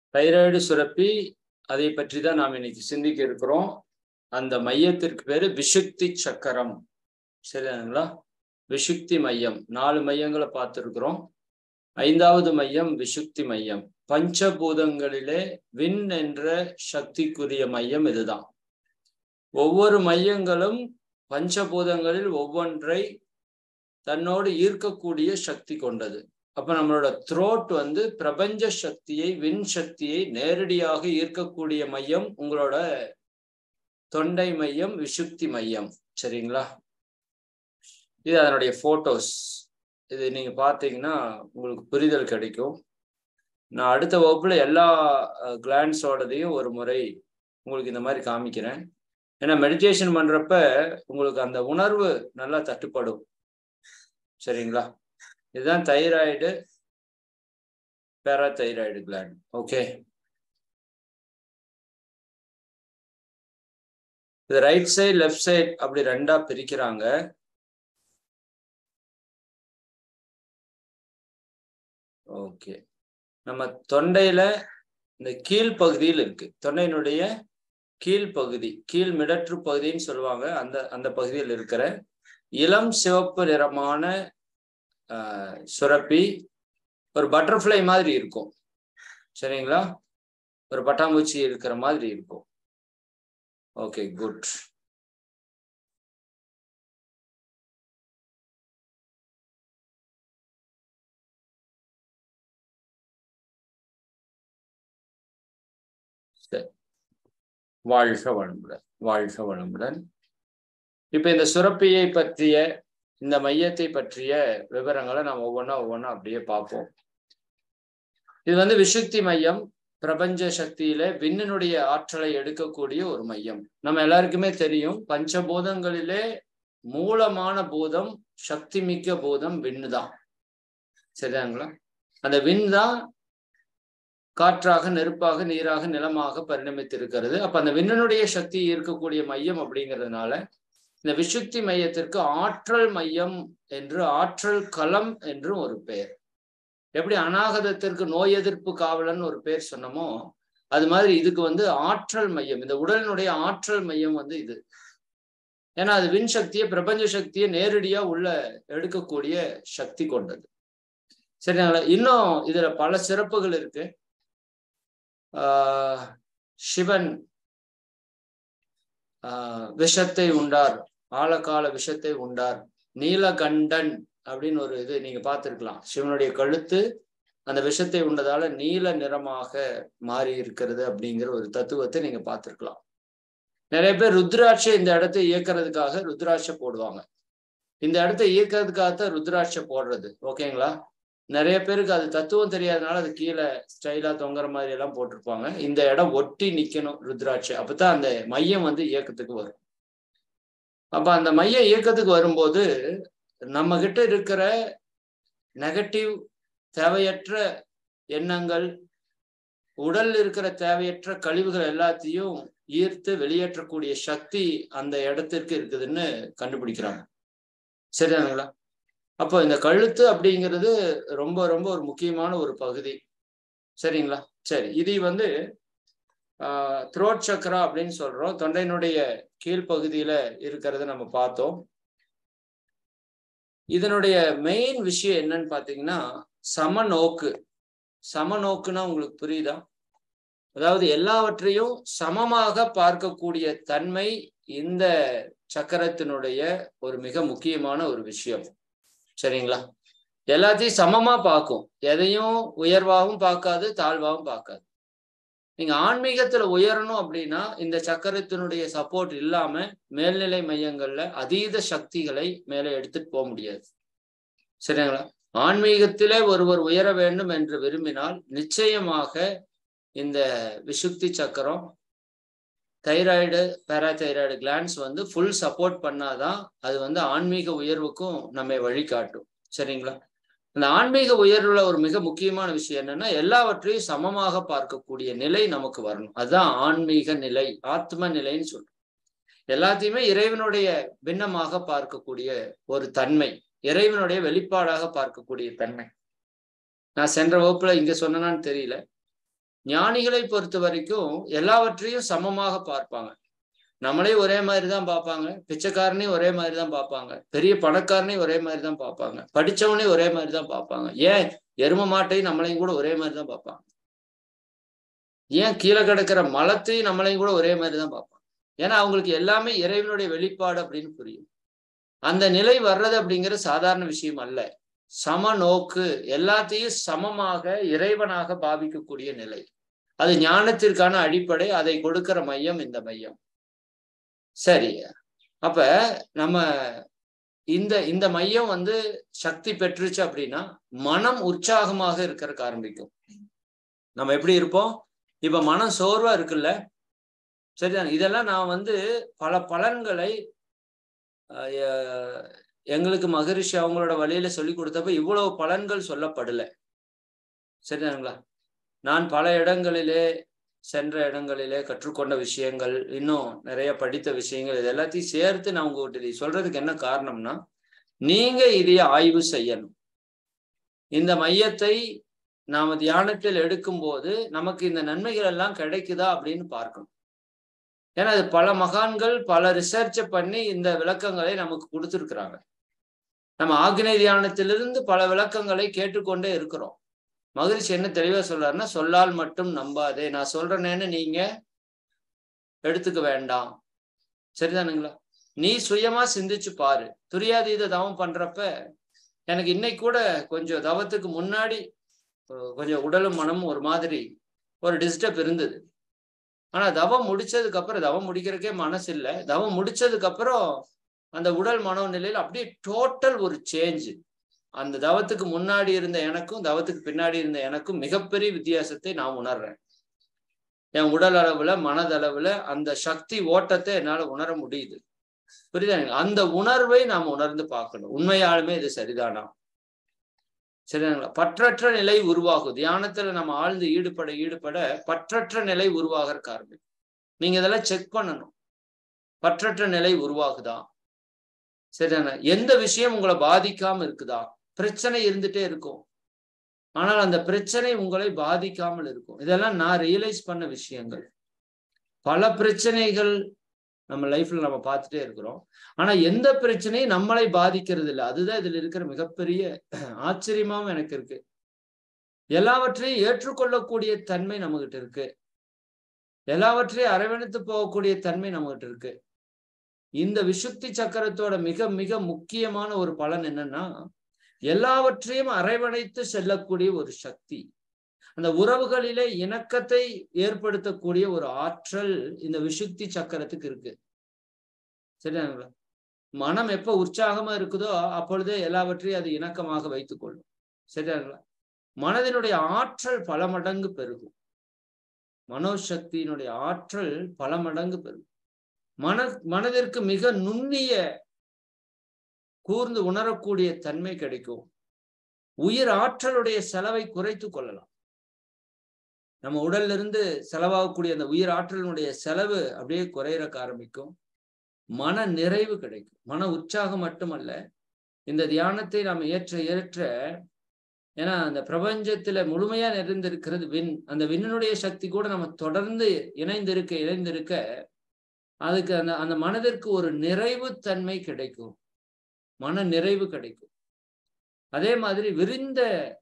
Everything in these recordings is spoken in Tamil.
தைராய்டு சுரப்பி அதை பற்றி தான் நாம் இன்னைக்கு சிந்திக்க இருக்கிறோம் அந்த மையத்திற்கு பேரு விஷுக்தி சக்கரம் சரிங்களா விஷுக்தி மையம் நாலு மையங்களை பார்த்துருக்குறோம் ஐந்தாவது மையம் விஷுக்தி மையம் பஞ்சபூதங்களிலே விண் என்ற சக்திக்குரிய மையம் இதுதான் ஒவ்வொரு மையங்களும் பஞ்சபூதங்களில் ஒவ்வொன்றை தன்னோடு ஈர்க்கக்கூடிய சக்தி கொண்டது அப்ப நம்மளோட த்ரோட் வந்து பிரபஞ்ச சக்தியை விண் சக்தியை நேரடியாக ஈர்க்கக்கூடிய மையம் உங்களோட தொண்டை மையம் விஷுக்தி மையம் சரிங்களா இது அதனுடைய போட்டோஸ் இது நீங்க பார்த்தீங்கன்னா உங்களுக்கு புரிதல் கிடைக்கும் நான் அடுத்த வகுப்புல எல்லா கிளான்ஸோடதையும் ஒரு முறை உங்களுக்கு இந்த மாதிரி காமிக்கிறேன் ஏன்னா மெடிடேஷன் பண்றப்ப உங்களுக்கு அந்த உணர்வு நல்லா தட்டுப்படும் சரிங்களா இதுதான் தைராய்டு பேராதைராய்டு கிளாண்ட் ஓகே இது ரைட் சைடு லெஃப்ட் சைடு அப்படி ரெண்டா பிரிக்கிறாங்க ஓகே நம்ம தொண்டையில இந்த கீழ் பகுதியில் இருக்கு தொண்டையினுடைய கீழ் பகுதி கீழ் மிடற்று பகுதின்னு சொல்லுவாங்க அந்த அந்த பகுதியில் இருக்கிற இளம் சிவப்பு நிறமான சுரப்பி ஒரு பட்டர்ஃப்ளை மாதிரி இருக்கும் சரிங்களா ஒரு பட்டாம்பூச்சி இருக்கிற மாதிரி இருக்கும் ஓகே குட் வாழ்க வளமுடன் வாழ்க வளமுடன் இப்ப இந்த சுரப்பியை பற்றிய இந்த மையத்தை பற்றிய விவரங்களை நம்ம ஒவ்வொன்றா ஒவ்வொன்றா அப்படியே பார்ப்போம் இது வந்து விஷுக்தி மையம் பிரபஞ்ச சக்தியில விண்ணினுடைய ஆற்றலை எடுக்கக்கூடிய ஒரு மையம் நம்ம எல்லாருக்குமே தெரியும் பஞ்சபூதங்களிலே மூலமான பூதம் சக்தி மிக்க பூதம் விண்ணு தான் சரிதாங்களா அந்த விண் தான் காற்றாக நெருப்பாக நீராக நிலமாக பரிணமித்திருக்கிறது அப்ப அந்த விண்ணனுடைய சக்தி இருக்கக்கூடிய மையம் அப்படிங்கிறதுனால இந்த விஷுக்தி மையத்திற்கு ஆற்றல் மையம் என்று ஆற்றல் களம் என்று ஒரு பெயர் எப்படி அநாகதத்திற்கு நோய் எதிர்ப்பு காவலன் ஒரு பேர் சொன்னமோ அது மாதிரி இதுக்கு வந்து ஆற்றல் மையம் இந்த உடலினுடைய ஆற்றல் மையம் வந்து இது ஏன்னா அது விண் சக்தியை பிரபஞ்ச சக்தியை நேரடியா உள்ள எடுக்கக்கூடிய சக்தி கொண்டது சரிங்களா இன்னும் இதுல பல சிறப்புகள் இருக்கு ஆஹ் சிவன் ஆஹ் விஷத்தை உண்டார் ஆழகால விஷத்தை உண்டார் நீலகண்டன் அப்படின்னு ஒரு இது நீங்க பார்த்துருக்கலாம் சிவனுடைய கழுத்து அந்த விஷத்தை உண்டதால நீல நிறமாக மாறி இருக்கிறது அப்படிங்கிற ஒரு தத்துவத்தை நீங்க பார்த்துருக்கலாம் நிறைய பேர் ருத்ராட்சை இந்த இடத்தை இயக்கிறதுக்காக ருத்ராட்சை போடுவாங்க இந்த இடத்த இயக்கிறதுக்காகத்தான் ருத்ராட்சை போடுறது ஓகேங்களா நிறைய பேருக்கு அது தத்துவம் தெரியாதனால அது கீழே ஸ்டைலா தொங்குற மாதிரி எல்லாம் போட்டிருப்பாங்க இந்த இடம் ஒட்டி நிக்கணும் ருத்ராட்சை அப்பதான் அந்த மையம் வந்து இயக்கத்துக்கு வரும் அப்ப அந்த மையம் இயக்கத்துக்கு வரும்போது நம்ம கிட்ட இருக்கிற நெகட்டிவ் தேவையற்ற எண்ணங்கள் உடல் இருக்கிற தேவையற்ற கழிவுகள் எல்லாத்தையும் ஈர்த்து வெளியேற்றக்கூடிய சக்தி அந்த இடத்திற்கு இருக்குதுன்னு கண்டுபிடிக்கிறாங்க சரிதானுங்களா அப்போ இந்த கழுத்து அப்படிங்கிறது ரொம்ப ரொம்ப ஒரு முக்கியமான ஒரு பகுதி சரிங்களா சரி இது வந்து த்ரோட் சக்கரா அப்படின்னு சொல்றோம் தொண்டையினுடைய கீழ்ப்பகுதியில இருக்கிறத நம்ம பார்த்தோம் இதனுடைய மெயின் விஷயம் என்னன்னு பாத்தீங்கன்னா சமநோக்கு சமநோக்குன்னா உங்களுக்கு புரியுதா அதாவது எல்லாவற்றையும் சமமாக பார்க்கக்கூடிய தன்மை இந்த சக்கரத்தினுடைய ஒரு மிக முக்கியமான ஒரு விஷயம் சரிங்களா எல்லாத்தையும் சமமா பார்க்கும் எதையும் உயர்வாகவும் பார்க்காது தாழ்வாகவும் பார்க்காது நீங்க ஆன்மீகத்துல உயரணும் அப்படின்னா இந்த சக்கரத்தினுடைய சப்போர்ட் இல்லாம மேல்நிலை மையங்கள்ல அதீத சக்திகளை மேலே எடுத்துட்டு போக முடியாது சரிங்களா ஆன்மீகத்திலே ஒருவர் உயர வேண்டும் என்று விரும்பினால் நிச்சயமாக இந்த விஷுக்தி சக்கரம் தைராய்டு பேராதைராய்டு கிளான்ஸ் வந்து ஃபுல் சப்போர்ட் பண்ணாதான் அது வந்து ஆன்மீக உயர்வுக்கும் நம்மை வழிகாட்டும் சரிங்களா இந்த ஆன்மீக உயர்வுல ஒரு மிக முக்கியமான விஷயம் என்னன்னா எல்லாவற்றையும் சமமாக பார்க்கக்கூடிய நிலை நமக்கு வரணும் அதுதான் ஆன்மீக நிலை ஆத்ம நிலைன்னு சொல்றோம் எல்லாத்தையுமே இறைவனுடைய பின்னமாக பார்க்கக்கூடிய ஒரு தன்மை இறைவனுடைய வெளிப்பாடாக பார்க்கக்கூடிய தன்மை நான் சென்ற வகுப்புல இங்க சொன்னனான்னு தெரியல ஞானிகளை பொறுத்த வரைக்கும் எல்லாவற்றையும் சமமாக பார்ப்பாங்க நம்மளே ஒரே மாதிரி தான் பார்ப்பாங்க பிச்சைக்காரனையும் ஒரே மாதிரி தான் பார்ப்பாங்க பெரிய பணக்காரனையும் ஒரே மாதிரி தான் பார்ப்பாங்க படிச்சவனையும் ஒரே மாதிரி தான் பார்ப்பாங்க ஏன் எரும மாட்டையும் நம்மளையும் கூட ஒரே மாதிரி தான் பார்ப்பாங்க ஏன் கீழே கிடக்கிற மலத்தையும் நம்மளையும் கூட ஒரே மாதிரி தான் பார்ப்பாங்க ஏன்னா அவங்களுக்கு எல்லாமே இறைவனுடைய வெளிப்பாடு அப்படின்னு புரியும் அந்த நிலை வர்றது அப்படிங்கிற சாதாரண விஷயம் அல்ல சம நோக்கு எல்லாத்தையும் சமமாக இறைவனாக பாவிக்கக்கூடிய நிலை அது ஞானத்திற்கான அடிப்படை அதை கொடுக்கிற மையம் இந்த மையம் சரி அப்ப நம்ம இந்த இந்த மையம் வந்து சக்தி பெற்றுச்சு அப்படின்னா மனம் உற்சாகமாக இருக்கிறதுக்கு ஆரம்பிக்கும் நம்ம எப்படி இருப்போம் இப்ப மனம் சோர்வா இருக்குல்ல சரிதான் இதெல்லாம் நான் வந்து பல பலன்களை எங்களுக்கு மகரிஷி அவங்களோட வழியில சொல்லி கொடுத்தப்ப இவ்வளவு பலன்கள் சொல்லப்படல சரிதானுங்களா நான் பல இடங்களிலே சென்ற இடங்களிலே கற்றுக்கொண்ட விஷயங்கள் இன்னும் நிறைய படித்த விஷயங்கள் இது எல்லாத்தையும் சேர்த்து நான் உங்ககிட்ட இதை சொல்றதுக்கு என்ன காரணம்னா நீங்க இதைய ஆய்வு செய்யணும் இந்த மையத்தை நாம தியானத்தில் எடுக்கும்போது நமக்கு இந்த நன்மைகள் எல்லாம் கிடைக்குதா அப்படின்னு பார்க்கணும் ஏன்னா அது பல மகான்கள் பல ரிசர்ச்சை பண்ணி இந்த விளக்கங்களை நமக்கு கொடுத்துருக்குறாங்க நம்ம ஆக்னை தியானத்திலிருந்து பல விளக்கங்களை கேட்டுக்கொண்டே இருக்கிறோம் மகிழ்ச்சி என்ன தெளிவா சொல்றாருன்னா சொல்லால் மட்டும் நம்பாதே நான் சொல்றேனேன்னு நீங்க எடுத்துக்க வேண்டாம் சரிதானுங்களா நீ சுயமா சிந்திச்சு பாரு துரியாதீத தவம் பண்றப்ப எனக்கு இன்னைக்கு கூட கொஞ்சம் தவத்துக்கு முன்னாடி கொஞ்சம் உடலும் மனமும் ஒரு மாதிரி ஒரு டிஸ்டர்ப் இருந்தது ஆனா தவம் முடிச்சதுக்கு அப்புறம் தவம் முடிக்கிறதுக்கே மனசு இல்லை தவம் முடிச்சதுக்கு அப்புறம் அந்த உடல் மனோநிலையில் அப்படியே டோட்டல் ஒரு சேஞ்ச் அந்த தவத்துக்கு முன்னாடி இருந்த எனக்கும் தவத்துக்கு பின்னாடி இருந்த எனக்கும் மிகப்பெரிய வித்தியாசத்தை நான் உணர்றேன் என் உடல் அளவுல மனதளவுல அந்த சக்தி ஓட்டத்தை என்னால உணர முடியுது புரியுதா அந்த உணர்வை நாம் உணர்ந்து பார்க்கணும் உண்மையாலுமே இது சரிதானா சரிதாங்களா பற்றற்ற நிலை உருவாகும் தியானத்துல நம்ம ஆழ்ந்து ஈடுபட ஈடுபட பற்றற்ற நிலை உருவாகிற காரணம் நீங்க இதெல்லாம் செக் பண்ணணும் பற்றற்ற நிலை உருவாகுதா சரிதானே எந்த விஷயம் உங்களை பாதிக்காம இருக்குதா பிரச்சனை இருந்துட்டே இருக்கும் ஆனால் அந்த பிரச்சனை உங்களை பாதிக்காமல் இருக்கும் இதெல்லாம் நான் ரியலைஸ் பண்ண விஷயங்கள் பல பிரச்சனைகள் நம்ம லைஃப்ல நம்ம பார்த்துட்டே இருக்கிறோம் ஆனா எந்த பிரச்சனையும் நம்மளை பாதிக்கிறது இல்லை அதுதான் இதுல இருக்கிற மிகப்பெரிய ஆச்சரியமாவும் எனக்கு இருக்கு எல்லாவற்றையும் ஏற்றுக்கொள்ளக்கூடிய தன்மை நம்மகிட்ட இருக்கு எல்லாவற்றையும் அரவணைத்து போகக்கூடிய தன்மை நம்மகிட்ட இருக்கு இந்த விசுத்தி சக்கரத்தோட மிக மிக முக்கியமான ஒரு பலன் என்னன்னா எல்லாவற்றையும் அரவணைத்து செல்லக்கூடிய ஒரு சக்தி அந்த உறவுகளிலே இணக்கத்தை ஏற்படுத்தக்கூடிய ஒரு ஆற்றல் இந்த விசுத்தி சக்கரத்துக்கு இருக்கு சரியாங்களா மனம் எப்ப உற்சாகமா இருக்குதோ அப்பொழுதே எல்லாவற்றையும் அது இணக்கமாக வைத்துக் கொள்ளும் சரியாங்களா மனதினுடைய ஆற்றல் பல மடங்கு பெருகும் மனோசக்தியினுடைய ஆற்றல் பல மடங்கு பெருகும் மன மனதிற்கு மிக நுண்ணிய கூர்ந்து உணரக்கூடிய தன்மை கிடைக்கும் உயிர் ஆற்றலுடைய செலவை குறைத்து கொள்ளலாம் நம்ம உடல்ல இருந்து செலவாகக்கூடிய அந்த உயிர் ஆற்றலினுடைய செலவு அப்படியே குறையறக்க ஆரம்பிக்கும் மன நிறைவு கிடைக்கும் மன உற்சாகம் மட்டுமல்ல இந்த தியானத்தை நாம் ஏற்ற ஏற்ற ஏன்னா அந்த பிரபஞ்சத்துல முழுமையா நிறைந்திருக்கிறது விண் அந்த விண்ணினுடைய சக்தி கூட நம்ம தொடர்ந்து இணைந்திருக்க இணைந்திருக்க அதுக்கு அந்த அந்த மனதிற்கு ஒரு நிறைவு தன்மை கிடைக்கும் மன நிறைவு கிடைக்கும் அதே மாதிரி விரிந்த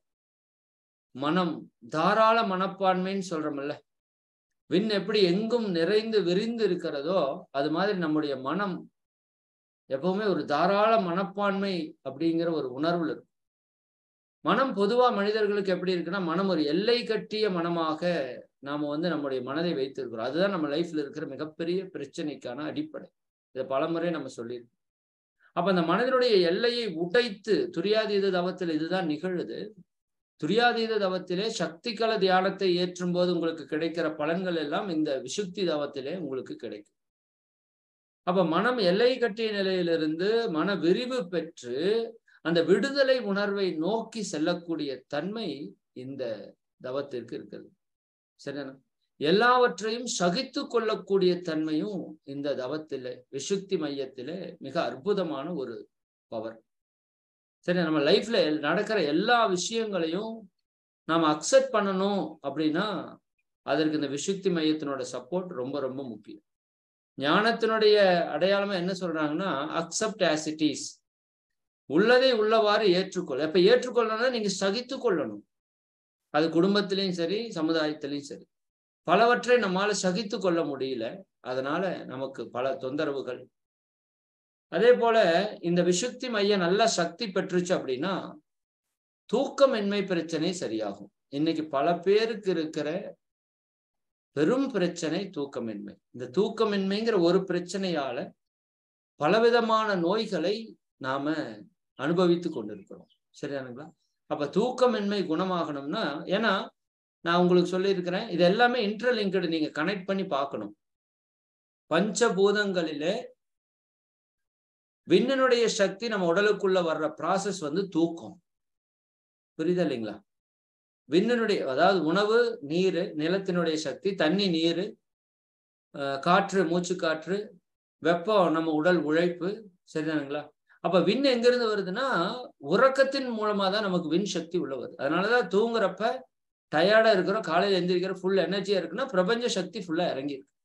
மனம் தாராள மனப்பான்மைன்னு சொல்றோம்ல விண் எப்படி எங்கும் நிறைந்து விரிந்து இருக்கிறதோ அது மாதிரி நம்முடைய மனம் எப்பவுமே ஒரு தாராள மனப்பான்மை அப்படிங்கிற ஒரு உணர்வுல இருக்கும் மனம் பொதுவா மனிதர்களுக்கு எப்படி இருக்குன்னா மனம் ஒரு எல்லை கட்டிய மனமாக நாம வந்து நம்முடைய மனதை வைத்திருக்கிறோம் அதுதான் நம்ம லைஃப்ல இருக்கிற மிகப்பெரிய பிரச்சனைக்கான அடிப்படை இதை பலமுறை நம்ம சொல்லியிருக்கோம் அப்ப அந்த மனதினுடைய எல்லையை உடைத்து துரியாதீத தவத்தில் இதுதான் நிகழுது துரியாதீத தவத்திலே சக்திகல தியானத்தை ஏற்றும் போது உங்களுக்கு கிடைக்கிற பலன்கள் எல்லாம் இந்த விசுக்தி தவத்திலே உங்களுக்கு கிடைக்கும் அப்ப மனம் எல்லை கட்டிய நிலையிலிருந்து மன விரிவு பெற்று அந்த விடுதலை உணர்வை நோக்கி செல்லக்கூடிய தன்மை இந்த தவத்திற்கு இருக்குது சரிண்ணா எல்லாவற்றையும் சகித்து கொள்ளக்கூடிய தன்மையும் இந்த தவத்திலே விசுக்தி மையத்திலே மிக அற்புதமான ஒரு பவர் சரி நம்ம லைஃப்ல நடக்கிற எல்லா விஷயங்களையும் நாம் அக்செப்ட் பண்ணணும் அப்படின்னா அதற்கு இந்த விசுக்தி மையத்தினோட சப்போர்ட் ரொம்ப ரொம்ப முக்கியம் ஞானத்தினுடைய அடையாளமா என்ன சொல்றாங்கன்னா அக்செப்ட் ஆசிட்டிஸ் உள்ளதை உள்ளவாறு ஏற்றுக்கொள் அப்ப ஏற்றுக்கொள்ளணும்னா நீங்க சகித்து கொள்ளணும் அது குடும்பத்திலையும் சரி சமுதாயத்திலையும் சரி பலவற்றை நம்மால சகித்து கொள்ள முடியல அதனால நமக்கு பல தொந்தரவுகள் அதே போல இந்த விசுக்தி மையம் நல்லா சக்தி பெற்றுச்சு அப்படின்னா தூக்கமின்மை பிரச்சனை சரியாகும் இன்னைக்கு பல பேருக்கு இருக்கிற பெரும் பிரச்சனை தூக்கமின்மை இந்த தூக்கமின்மைங்கிற ஒரு பிரச்சனையால பலவிதமான நோய்களை நாம அனுபவித்து கொண்டிருக்கிறோம் சரியானுங்களா அப்ப தூக்கமின்மை குணமாகணும்னா ஏன்னா நான் உங்களுக்கு சொல்லியிருக்கிறேன் இது எல்லாமே இன்டர்லிங்கடு நீங்க கனெக்ட் பண்ணி பார்க்கணும் பஞ்சபூதங்களிலே விண்ணனுடைய சக்தி நம்ம உடலுக்குள்ள வர்ற ப்ராசஸ் வந்து தூக்கம் புரியுதா இல்லைங்களா விண்ணனுடைய அதாவது உணவு நீர் நிலத்தினுடைய சக்தி தண்ணி நீர் காற்று மூச்சு காற்று வெப்பம் நம்ம உடல் உழைப்பு சரிதானுங்களா அப்ப விண் எங்கிருந்து வருதுன்னா உறக்கத்தின் மூலமா தான் நமக்கு விண் சக்தி உள்ள வருது அதனாலதான் தூங்குறப்ப டயர்டா இருக்கிறோம் காலையில எந்திரிக்கிற ஃபுல் எனர்ஜியா இருக்குன்னா பிரபஞ்ச சக்தி ஃபுல்லா இறங்கி இருக்கு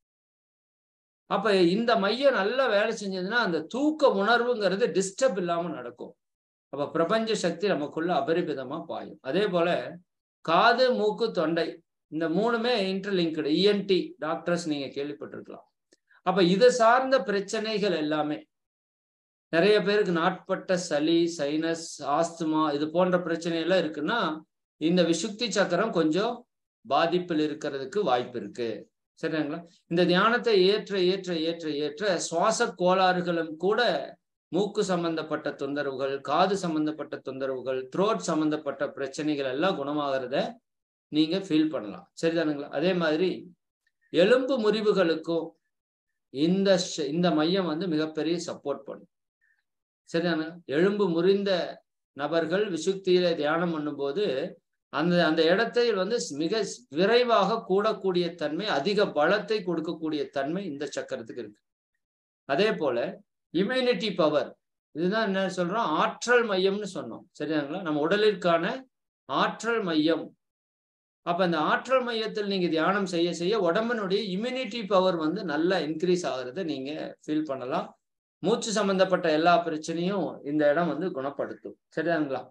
அப்ப இந்த மையம் நல்லா வேலை செஞ்சதுன்னா அந்த தூக்க உணர்வுங்கிறது டிஸ்டர்ப் இல்லாம நடக்கும் அப்ப பிரபஞ்ச சக்தி நமக்குள்ள அபரிமிதமா பாயும் அதே போல காது மூக்கு தொண்டை இந்த மூணுமே இன்டர்லிங்க்டு இஎன்டி டாக்டர்ஸ் நீங்க கேள்விப்பட்டிருக்கலாம் அப்ப இதை சார்ந்த பிரச்சனைகள் எல்லாமே நிறைய பேருக்கு நாட்பட்ட சளி சைனஸ் ஆஸ்துமா இது போன்ற பிரச்சனை எல்லாம் இருக்குன்னா இந்த விசுக்தி சக்கரம் கொஞ்சம் பாதிப்பில் இருக்கிறதுக்கு வாய்ப்பு இருக்கு சரிங்களா இந்த தியானத்தை ஏற்ற ஏற்ற ஏற்ற ஏற்ற சுவாச கோளாறுகளும் கூட மூக்கு சம்பந்தப்பட்ட தொந்தரவுகள் காது சம்பந்தப்பட்ட தொந்தரவுகள் த்ரோட் சம்பந்தப்பட்ட பிரச்சனைகள் எல்லாம் குணமாகிறத நீங்க ஃபீல் பண்ணலாம் சரிதானுங்களா அதே மாதிரி எலும்பு முறிவுகளுக்கும் இந்த இந்த மையம் வந்து மிகப்பெரிய சப்போர்ட் பண்ணும் சரிதானு எலும்பு முறிந்த நபர்கள் விசுக்தியில தியானம் பண்ணும்போது அந்த அந்த இடத்தை வந்து மிக விரைவாக கூடக்கூடிய தன்மை அதிக பலத்தை கொடுக்கக்கூடிய தன்மை இந்த சக்கரத்துக்கு இருக்கு அதே போல இம்யூனிட்டி பவர் இதுதான் என்ன சொல்றோம் ஆற்றல் மையம்னு சொன்னோம் சரியாங்களா நம்ம உடலிற்கான ஆற்றல் மையம் அப்ப அந்த ஆற்றல் மையத்தில் நீங்க தியானம் செய்ய செய்ய உடம்பினுடைய இம்யூனிட்டி பவர் வந்து நல்லா இன்க்ரீஸ் ஆகுறத நீங்க ஃபீல் பண்ணலாம் மூச்சு சம்பந்தப்பட்ட எல்லா பிரச்சனையும் இந்த இடம் வந்து குணப்படுத்தும் சரியாங்களா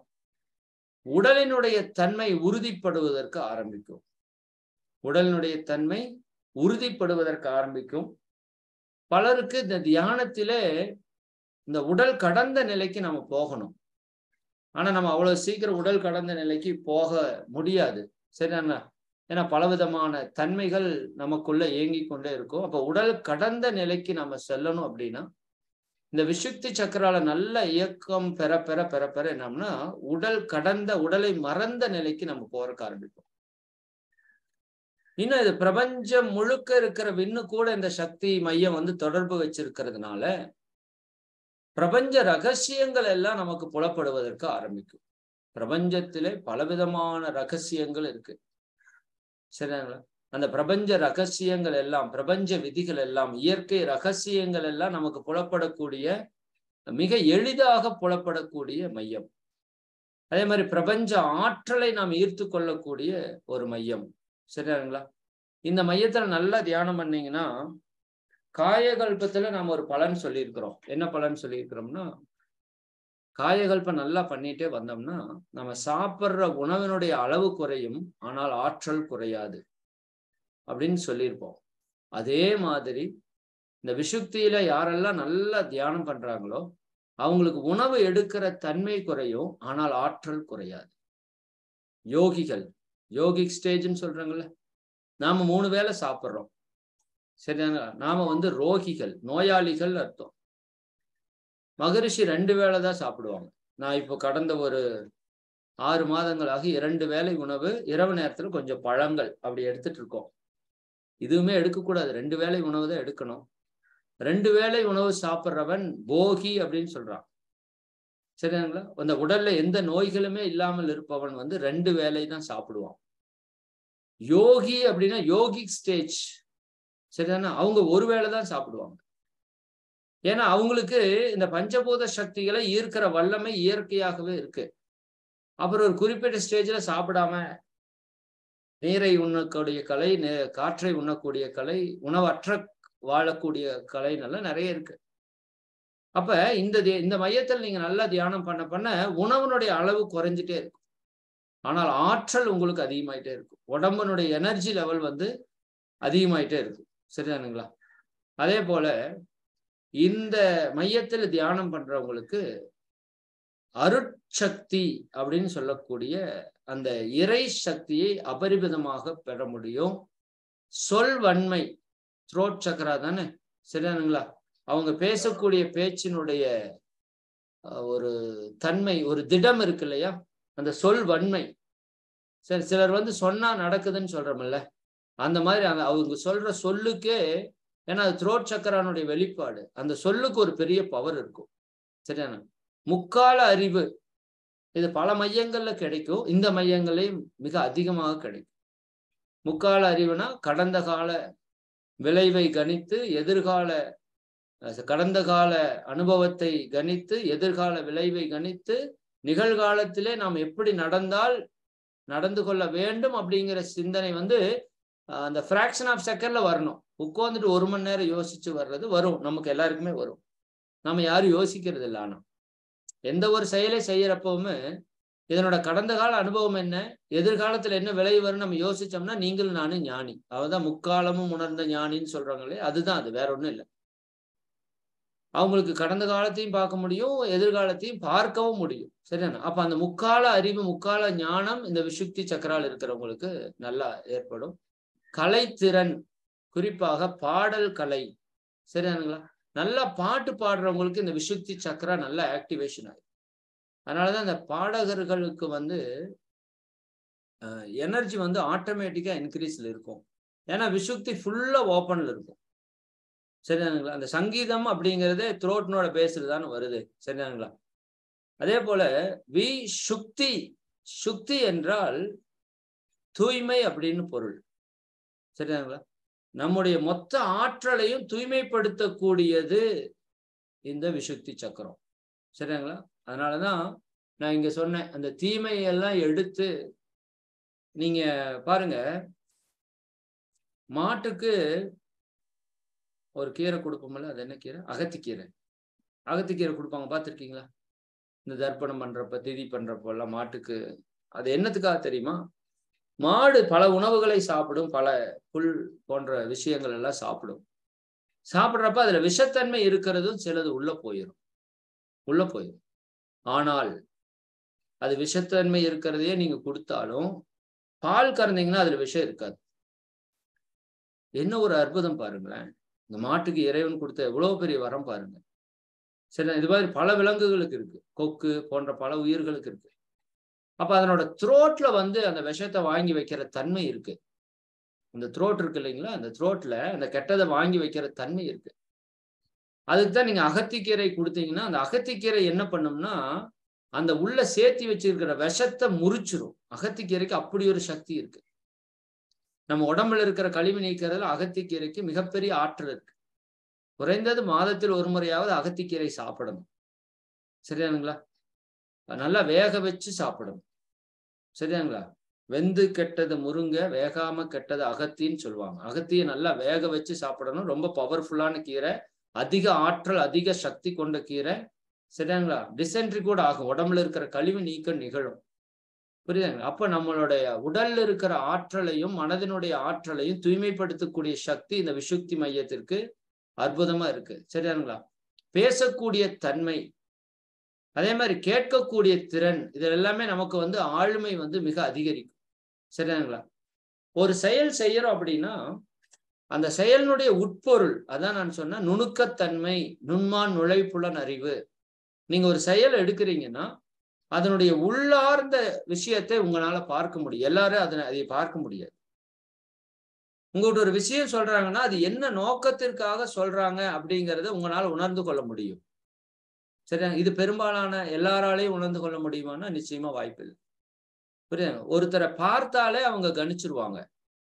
உடலினுடைய தன்மை உறுதிப்படுவதற்கு ஆரம்பிக்கும் உடலினுடைய தன்மை உறுதிப்படுவதற்கு ஆரம்பிக்கும் பலருக்கு இந்த தியானத்திலே இந்த உடல் கடந்த நிலைக்கு நம்ம போகணும் ஆனா நம்ம அவ்வளவு சீக்கிரம் உடல் கடந்த நிலைக்கு போக முடியாது சரிதானா ஏன்னா பலவிதமான தன்மைகள் நமக்குள்ள இயங்கி கொண்டே இருக்கும் அப்ப உடல் கடந்த நிலைக்கு நம்ம செல்லணும் அப்படின்னா இந்த விசுக்தி சக்கரால நல்ல இயக்கம் பெற பெற பெற பெற என்னம்னா உடல் கடந்த உடலை மறந்த நிலைக்கு நம்ம போறக்க ஆரம்பிப்போம் இன்னும் இது பிரபஞ்சம் முழுக்க இருக்கிற விண்ணு கூட இந்த சக்தி மையம் வந்து தொடர்பு வச்சிருக்கிறதுனால பிரபஞ்ச ரகசியங்கள் எல்லாம் நமக்கு புலப்படுவதற்கு ஆரம்பிக்கும் பிரபஞ்சத்திலே பலவிதமான ரகசியங்கள் இருக்கு சரிங்களா அந்த பிரபஞ்ச ரகசியங்கள் எல்லாம் பிரபஞ்ச விதிகள் எல்லாம் இயற்கை ரகசியங்கள் எல்லாம் நமக்கு புலப்படக்கூடிய மிக எளிதாக புலப்படக்கூடிய மையம் அதே மாதிரி பிரபஞ்ச ஆற்றலை நாம் ஈர்த்து கொள்ளக்கூடிய ஒரு மையம் சரிங்களா இந்த மையத்துல நல்லா தியானம் பண்ணீங்கன்னா காயகல்பத்துல நாம் ஒரு பலன் சொல்லியிருக்கிறோம் என்ன பலன் சொல்லியிருக்கிறோம்னா காயகல்பம் நல்லா பண்ணிட்டே வந்தோம்னா நம்ம சாப்பிட்ற உணவினுடைய அளவு குறையும் ஆனால் ஆற்றல் குறையாது அப்படின்னு சொல்லியிருப்போம் அதே மாதிரி இந்த விஷுக்தியில யாரெல்லாம் நல்லா தியானம் பண்றாங்களோ அவங்களுக்கு உணவு எடுக்கிற தன்மை குறையும் ஆனால் ஆற்றல் குறையாது யோகிகள் யோகிக் ஸ்டேஜ்னு சொல்றாங்கல்ல நாம மூணு வேளை சாப்பிட்றோம் சரிதாங்க நாம வந்து ரோகிகள் நோயாளிகள் அர்த்தம் மகரிஷி ரெண்டு வேளை தான் சாப்பிடுவாங்க நான் இப்போ கடந்த ஒரு ஆறு மாதங்களாக இரண்டு வேளை உணவு இரவு நேரத்துல கொஞ்சம் பழங்கள் அப்படி எடுத்துட்டு இருக்கோம் இதுவுமே எடுக்கக்கூடாது ரெண்டு வேளை உணவு தான் எடுக்கணும் ரெண்டு வேளை உணவு சாப்பிட்றவன் போகி அப்படின்னு சொல்றான் சரிங்களா அந்த உடல்ல எந்த நோய்களுமே இல்லாமல் இருப்பவன் வந்து ரெண்டு வேலை தான் சாப்பிடுவான் யோகி அப்படின்னா யோகிக் ஸ்டேஜ் சரிதானே அவங்க ஒரு வேளை தான் சாப்பிடுவாங்க ஏன்னா அவங்களுக்கு இந்த பஞ்சபூத சக்திகளை ஈர்க்கிற வல்லமை இயற்கையாகவே இருக்கு அப்புறம் ஒரு குறிப்பிட்ட ஸ்டேஜ்ல சாப்பிடாம நீரை உண்ணக்கூடிய கலை காற்றை உண்ணக்கூடிய கலை உணவற்ற வாழக்கூடிய கலைன்னெல்லாம் நிறைய இருக்கு அப்ப இந்த இந்த மையத்தில் நீங்க நல்லா தியானம் பண்ண பண்ண உணவுனுடைய அளவு குறைஞ்சிட்டே இருக்கும் ஆனால் ஆற்றல் உங்களுக்கு அதிகமாயிட்டே இருக்கும் உடம்புனுடைய எனர்ஜி லெவல் வந்து அதிகமாயிட்டே இருக்கும் சரிதானுங்களா அதே போல இந்த மையத்தில் தியானம் பண்றவங்களுக்கு அருட்சக்தி அப்படின்னு சொல்லக்கூடிய அந்த இறை சக்தியை அபரிமிதமாக பெற முடியும் சொல்வன்மை த்ரோட் சக்கரா தானே சரிதானுங்களா அவங்க பேசக்கூடிய பேச்சினுடைய ஒரு தன்மை ஒரு திடம் இருக்கு இல்லையா அந்த சொல் வன்மை சரி சிலர் வந்து சொன்னா நடக்குதுன்னு சொல்றோம்ல அந்த மாதிரி அந்த அவங்க சொல்ற சொல்லுக்கே ஏன்னா அது த்ரோட் சக்கரானுடைய வெளிப்பாடு அந்த சொல்லுக்கு ஒரு பெரிய பவர் இருக்கும் சரியான முக்கால அறிவு இது பல மையங்கள்ல கிடைக்கும் இந்த மையங்களையும் மிக அதிகமாக கிடைக்கும் முக்கால அறிவுனா கடந்த கால விளைவை கணித்து எதிர்கால கடந்த கால அனுபவத்தை கணித்து எதிர்கால விளைவை கணித்து நிகழ்காலத்திலே நாம் எப்படி நடந்தால் நடந்து கொள்ள வேண்டும் அப்படிங்கிற சிந்தனை வந்து அந்த ஃப்ராக்ஷன் ஆஃப் செகண்ட்ல வரணும் உட்காந்துட்டு ஒரு மணி நேரம் யோசிச்சு வர்றது வரும் நமக்கு எல்லாருக்குமே வரும் நம்ம யாரும் யோசிக்கிறது இல்லை ஆனா எந்த ஒரு செயலை செய்யறப்பவுமே இதனோட கடந்த கால அனுபவம் என்ன எதிர்காலத்துல என்ன விலை வரும் நம்ம யோசிச்சோம்னா நீங்கள் நானும் ஞானி அவதான் முக்காலமும் உணர்ந்த ஞானின்னு சொல்றாங்களே அதுதான் அது வேற ஒண்ணும் இல்லை அவங்களுக்கு கடந்த காலத்தையும் பார்க்க முடியும் எதிர்காலத்தையும் பார்க்கவும் முடியும் சரிதானே அப்ப அந்த முக்கால அறிவு முக்கால ஞானம் இந்த விசுக்தி சக்கரால் இருக்கிறவங்களுக்கு நல்லா ஏற்படும் கலைத்திறன் குறிப்பாக பாடல் கலை சரிதானுங்களா நல்லா பாட்டு பாடுறவங்களுக்கு இந்த விசுக்தி சக்கரா நல்லா ஆக்டிவேஷன் ஆகும் அதனாலதான் இந்த பாடகர்களுக்கு வந்து எனர்ஜி வந்து ஆட்டோமேட்டிக்கா இன்க்ரீஸ்ல இருக்கும் ஏன்னா விசுக்தி ஃபுல்லா ஓப்பன்ல இருக்கும் சரிதானுங்களா அந்த சங்கீதம் அப்படிங்கிறதே த்ரோட்னோட பேசுறது தானே வருது சரிதானுங்களா அதே போல வி சுக்தி சுக்தி என்றால் தூய்மை அப்படின்னு பொருள் சரிதானுங்களா நம்முடைய மொத்த ஆற்றலையும் தூய்மைப்படுத்தக்கூடியது இந்த விசுக்தி சக்கரம் சரிங்களா அதனாலதான் நான் இங்க சொன்னேன் அந்த தீமையெல்லாம் எடுத்து நீங்க பாருங்க மாட்டுக்கு ஒரு கீரை கொடுப்போம்ல அது என்ன கீரை அகத்திக்கீரை அகத்திக்கீரை கொடுப்பாங்க பார்த்துருக்கீங்களா இந்த தர்ப்பணம் பண்றப்ப திதி பண்றப்ப எல்லாம் மாட்டுக்கு அது என்னத்துக்காக தெரியுமா மாடு பல உணவுகளை சாப்பிடும் பல புல் போன்ற விஷயங்கள் எல்லாம் சாப்பிடும் சாப்பிட்றப்ப அதுல விஷத்தன்மை இருக்கிறதும் சிலது உள்ள போயிடும் உள்ள போயிடும் ஆனால் அது விஷத்தன்மை இருக்கிறதையே நீங்க கொடுத்தாலும் பால் கறந்தீங்கன்னா அதுல விஷம் இருக்காது என்ன ஒரு அற்புதம் பாருங்களேன் இந்த மாட்டுக்கு இறைவன் கொடுத்த எவ்வளவு பெரிய வரம் பாருங்க சரி இது மாதிரி பல விலங்குகளுக்கு இருக்கு கொக்கு போன்ற பல உயிர்களுக்கு இருக்கு அப்ப அதனோட த்ரோட்ல வந்து அந்த விஷத்தை வாங்கி வைக்கிற தன்மை இருக்கு அந்த த்ரோட் இருக்கு இல்லைங்களா அந்த த்ரோட்ல அந்த கெட்டதை வாங்கி வைக்கிற தன்மை இருக்கு அதுக்கு தான் நீங்க அகத்திக்கீரை கொடுத்தீங்கன்னா அந்த அகத்திக்கீரை என்ன பண்ணும்னா அந்த உள்ள சேர்த்தி வச்சிருக்கிற விஷத்தை முறிச்சிரும் அகத்திக்கீரைக்கு அப்படி ஒரு சக்தி இருக்கு நம்ம உடம்புல இருக்கிற கழிவு நீக்கிறதுல அகத்திக்கீரைக்கு மிகப்பெரிய ஆற்றல் இருக்கு குறைந்தது மாதத்தில் ஒரு முறையாவது அகத்திக்கீரை சாப்பிடணும் சரியானுங்களா நல்லா வேக வச்சு சாப்பிடணும் சரியாங்களா வெந்து கெட்டது முருங்க வேகாம கெட்டது அகத்தின்னு சொல்லுவாங்க அகத்தியை நல்லா வேக வச்சு சாப்பிடணும் ரொம்ப பவர்ஃபுல்லான கீரை அதிக ஆற்றல் அதிக சக்தி கொண்ட கீரை சரியாங்களா டிசென்ட்ரி கூட ஆகும் உடம்புல இருக்கிற கழிவு நீக்கம் நிகழும் புரியுதுங்களா அப்ப நம்மளுடைய உடல்ல இருக்கிற ஆற்றலையும் மனதினுடைய ஆற்றலையும் தூய்மைப்படுத்தக்கூடிய சக்தி இந்த விசுக்தி மையத்திற்கு அற்புதமா இருக்கு சரியானுங்களா பேசக்கூடிய தன்மை அதே மாதிரி கேட்கக்கூடிய திறன் இது எல்லாமே நமக்கு வந்து ஆளுமை வந்து மிக அதிகரிக்கும் சரியானுங்களா ஒரு செயல் செய்யறோம் அப்படின்னா அந்த செயலினுடைய உட்பொருள் அதான் நான் சொன்னேன் நுணுக்கத்தன்மை நுண்மான் நுழைப்புலன் அறிவு நீங்க ஒரு செயல் எடுக்கிறீங்கன்னா அதனுடைய உள்ளார்ந்த விஷயத்தை உங்களால பார்க்க முடியும் எல்லாரும் அதனை அதை பார்க்க முடியாது உங்கள்கிட்ட ஒரு விஷயம் சொல்றாங்கன்னா அது என்ன நோக்கத்திற்காக சொல்றாங்க அப்படிங்கிறத உங்களால உணர்ந்து கொள்ள முடியும் சரியா இது பெரும்பாலான எல்லாராலையும் உணர்ந்து கொள்ள முடியுமானா நிச்சயமா வாய்ப்பு இல்லை புரியுது ஒருத்தரை பார்த்தாலே அவங்க கணிச்சிருவாங்க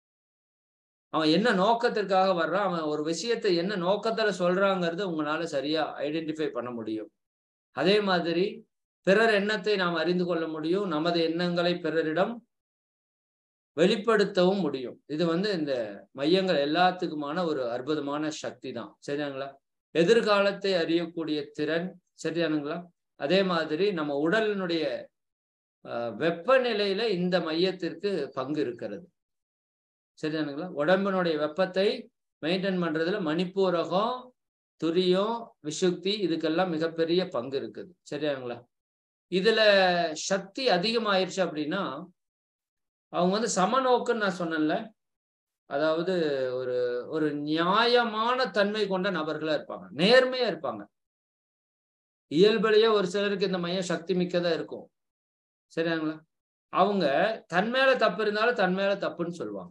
அவன் என்ன நோக்கத்திற்காக வர்றான் அவன் ஒரு விஷயத்தை என்ன நோக்கத்துல சொல்றாங்கிறத உங்களால சரியா ஐடென்டிஃபை பண்ண முடியும் அதே மாதிரி பிறர் எண்ணத்தை நாம் அறிந்து கொள்ள முடியும் நமது எண்ணங்களை பிறரிடம் வெளிப்படுத்தவும் முடியும் இது வந்து இந்த மையங்கள் எல்லாத்துக்குமான ஒரு அற்புதமான சக்தி தான் சரியாங்களா எதிர்காலத்தை அறியக்கூடிய திறன் சரியானுங்களா அதே மாதிரி நம்ம உடலினுடைய வெப்பநிலையில இந்த மையத்திற்கு பங்கு இருக்கிறது சரியானுங்களா உடம்பினுடைய வெப்பத்தை மெயின்டைன் பண்றதுல மணிப்பூரகம் துரியம் விசுக்தி இதுக்கெல்லாம் மிகப்பெரிய பங்கு இருக்குது சரியாங்களா இதுல சக்தி அதிகமாயிருச்சு அப்படின்னா அவங்க வந்து சமநோக்குன்னு நான் சொன்னேன்ல அதாவது ஒரு ஒரு நியாயமான தன்மை கொண்ட நபர்களா இருப்பாங்க நேர்மையா இருப்பாங்க இயல்பிலேயே ஒரு சிலருக்கு இந்த மையம் சக்தி மிக்கதா இருக்கும் சரியாங்களா அவங்க தன் மேல தப்பு இருந்தாலும் தன் மேல தப்புன்னு சொல்லுவாங்க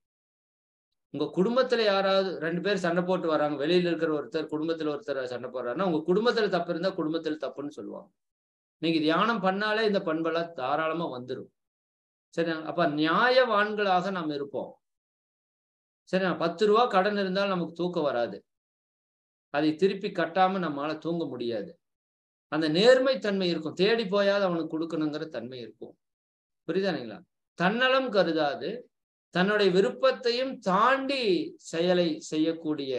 உங்க குடும்பத்துல யாராவது ரெண்டு பேர் சண்டை போட்டு வராங்க வெளியில இருக்கிற ஒருத்தர் குடும்பத்துல ஒருத்தர் சண்டை போடுறாருன்னா உங்க குடும்பத்துல தப்பு இருந்தா குடும்பத்துல தப்புன்னு சொல்லுவாங்க நீங்க தியானம் பண்ணாலே இந்த பண்பெல்லாம் தாராளமா வந்துடும் சரி அப்ப நியாயவான்களாக நாம் இருப்போம் சரி பத்து ரூபா கடன் இருந்தாலும் நமக்கு தூக்கம் வராது அதை திருப்பி கட்டாம நம்மளால தூங்க முடியாது அந்த நேர்மை தன்மை இருக்கும் தேடி போயாவது அவனுக்கு கொடுக்கணுங்கிற தன்மை இருக்கும் புரியுதானுங்களா தன்னலம் கருதாது தன்னுடைய விருப்பத்தையும் தாண்டி செயலை செய்யக்கூடிய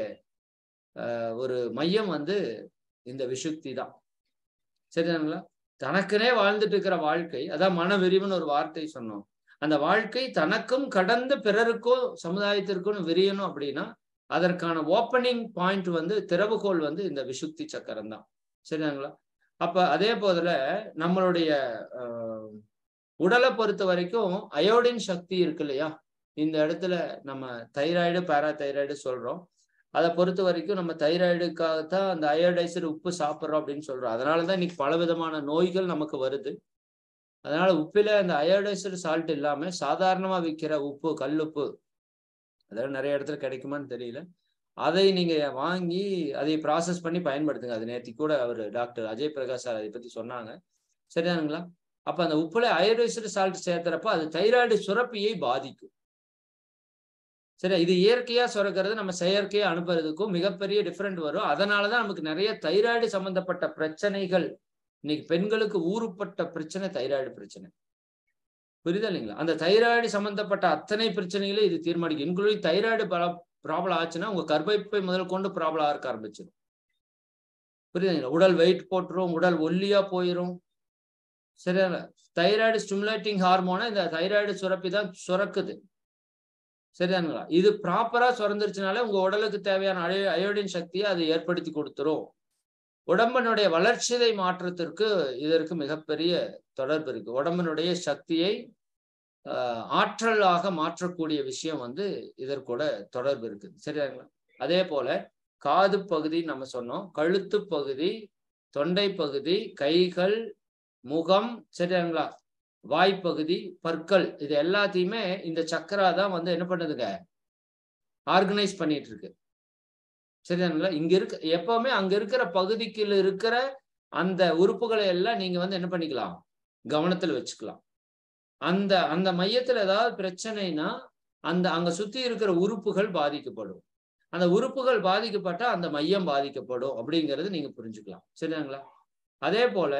ஒரு மையம் வந்து இந்த விசுக்தி தான் சரிதானுங்களா தனக்குனே வாழ்ந்துட்டு இருக்கிற வாழ்க்கை அதான் மன விரிவுன்னு ஒரு வார்த்தை சொன்னோம் அந்த வாழ்க்கை தனக்கும் கடந்த பிறருக்கும் சமுதாயத்திற்கும் விரியணும் அப்படின்னா அதற்கான ஓப்பனிங் பாயிண்ட் வந்து திறவுகோல் வந்து இந்த விசுக்தி சக்கரம் தான் சரிங்களா அப்ப அதே போதுல நம்மளுடைய உடலை பொறுத்த வரைக்கும் அயோடின் சக்தி இருக்கு இல்லையா இந்த இடத்துல நம்ம தைராய்டு பேராதைராய்டு சொல்றோம் அதை பொறுத்த வரைக்கும் நம்ம தைராய்டுக்காகத்தான் அந்த அயோடைசர் உப்பு சாப்பிட்றோம் அப்படின்னு சொல்றோம் அதனாலதான் இன்னைக்கு பல விதமான நோய்கள் நமக்கு வருது அதனால உப்பில அந்த அயோடைசர் சால்ட் இல்லாம சாதாரணமா விற்கிற உப்பு கல்லுப்பு அதெல்லாம் நிறைய இடத்துல கிடைக்குமான்னு தெரியல அதை நீங்க வாங்கி அதை ப்ராசஸ் பண்ணி பயன்படுத்துங்க அது நேற்று கூட அவர் டாக்டர் அஜய் பிரகாஷ் சார் அதை பத்தி சொன்னாங்க சரியானுங்களா அப்ப அந்த உப்புல அயோடைசர் சால்ட் சேர்த்துறப்ப அது தைராய்டு சுரப்பியை பாதிக்கும் சரி இது இயற்கையா சுரக்கிறது நம்ம செயற்கையா அனுப்புறதுக்கும் மிகப்பெரிய டிஃப்ரெண்ட் வரும் அதனாலதான் நமக்கு நிறைய தைராய்டு சம்பந்தப்பட்ட பிரச்சனைகள் இன்னைக்கு பெண்களுக்கு ஊறுப்பட்ட பிரச்சனை தைராய்டு பிரச்சனை புரியுதா இல்லைங்களா அந்த தைராய்டு சம்பந்தப்பட்ட அத்தனை பிரச்சனைகளும் இது தீர்மானிக்கும் இன்க்ளூடிங் தைராய்டு ப்ராப்ளம் ஆச்சுன்னா உங்க கர்ப்பப்பை முதல் கொண்டு ப்ராப்ளம் ஆக ஆரம்பிச்சிடும் புரியுதுங்களா உடல் வெயிட் போட்டுரும் உடல் ஒல்லியா போயிடும் சரியா தைராய்டு ஸ்டிமுலேட்டிங் ஹார்மோனை இந்த தைராய்டு சுரப்பி தான் சுரக்குது சரிதானுங்களா இது ப்ராப்பரா சுரந்துருச்சுனாலே உங்க உடலுக்கு தேவையான அயோ அயோடின் சக்தியை அது ஏற்படுத்தி கொடுத்துரும் உடம்பினுடைய வளர்ச்சிதை மாற்றத்திற்கு இதற்கு மிகப்பெரிய தொடர்பு இருக்கு உடம்பினுடைய சக்தியை ஆற்றலாக மாற்றக்கூடிய விஷயம் வந்து இதற்கூட தொடர்பு இருக்குது சரியாங்களா அதே போல காது பகுதி நம்ம சொன்னோம் கழுத்து பகுதி தொண்டை பகுதி கைகள் முகம் சரியாங்களா வாய்ப்பகுதி பற்கள் இது எல்லாத்தையுமே இந்த சக்கரா தான் வந்து என்ன பண்ணுதுங்க ஆர்கனைஸ் பண்ணிட்டு இருக்கு சரிதானுங்களா இங்க இருக்க எப்பவுமே அங்க இருக்கிற பகுதிக்கு இருக்கிற அந்த உறுப்புகளை எல்லாம் நீங்க வந்து என்ன பண்ணிக்கலாம் கவனத்துல வச்சுக்கலாம் அந்த அந்த மையத்துல ஏதாவது பிரச்சனைனா அந்த அங்க சுத்தி இருக்கிற உறுப்புகள் பாதிக்கப்படும் அந்த உறுப்புகள் பாதிக்கப்பட்டா அந்த மையம் பாதிக்கப்படும் அப்படிங்கிறது நீங்க புரிஞ்சுக்கலாம் சரிதாங்களா அதே போல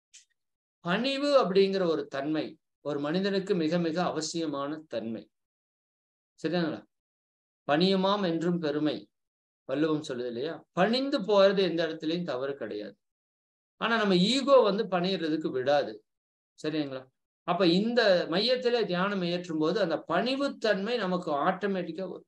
பணிவு அப்படிங்கிற ஒரு தன்மை ஒரு மனிதனுக்கு மிக மிக அவசியமான தன்மை சரிதாங்களா பணியுமாம் என்றும் பெருமை வள்ளுவம் சொல்லுது இல்லையா பணிந்து போறது எந்த இடத்துலயும் தவறு கிடையாது ஆனா நம்ம ஈகோ வந்து பணியறதுக்கு விடாது சரிங்களா அப்ப இந்த மையத்துல தியானம் ஏற்றும் போது அந்த பணிவுத்தன்மை நமக்கு ஆட்டோமேட்டிக்கா வரும்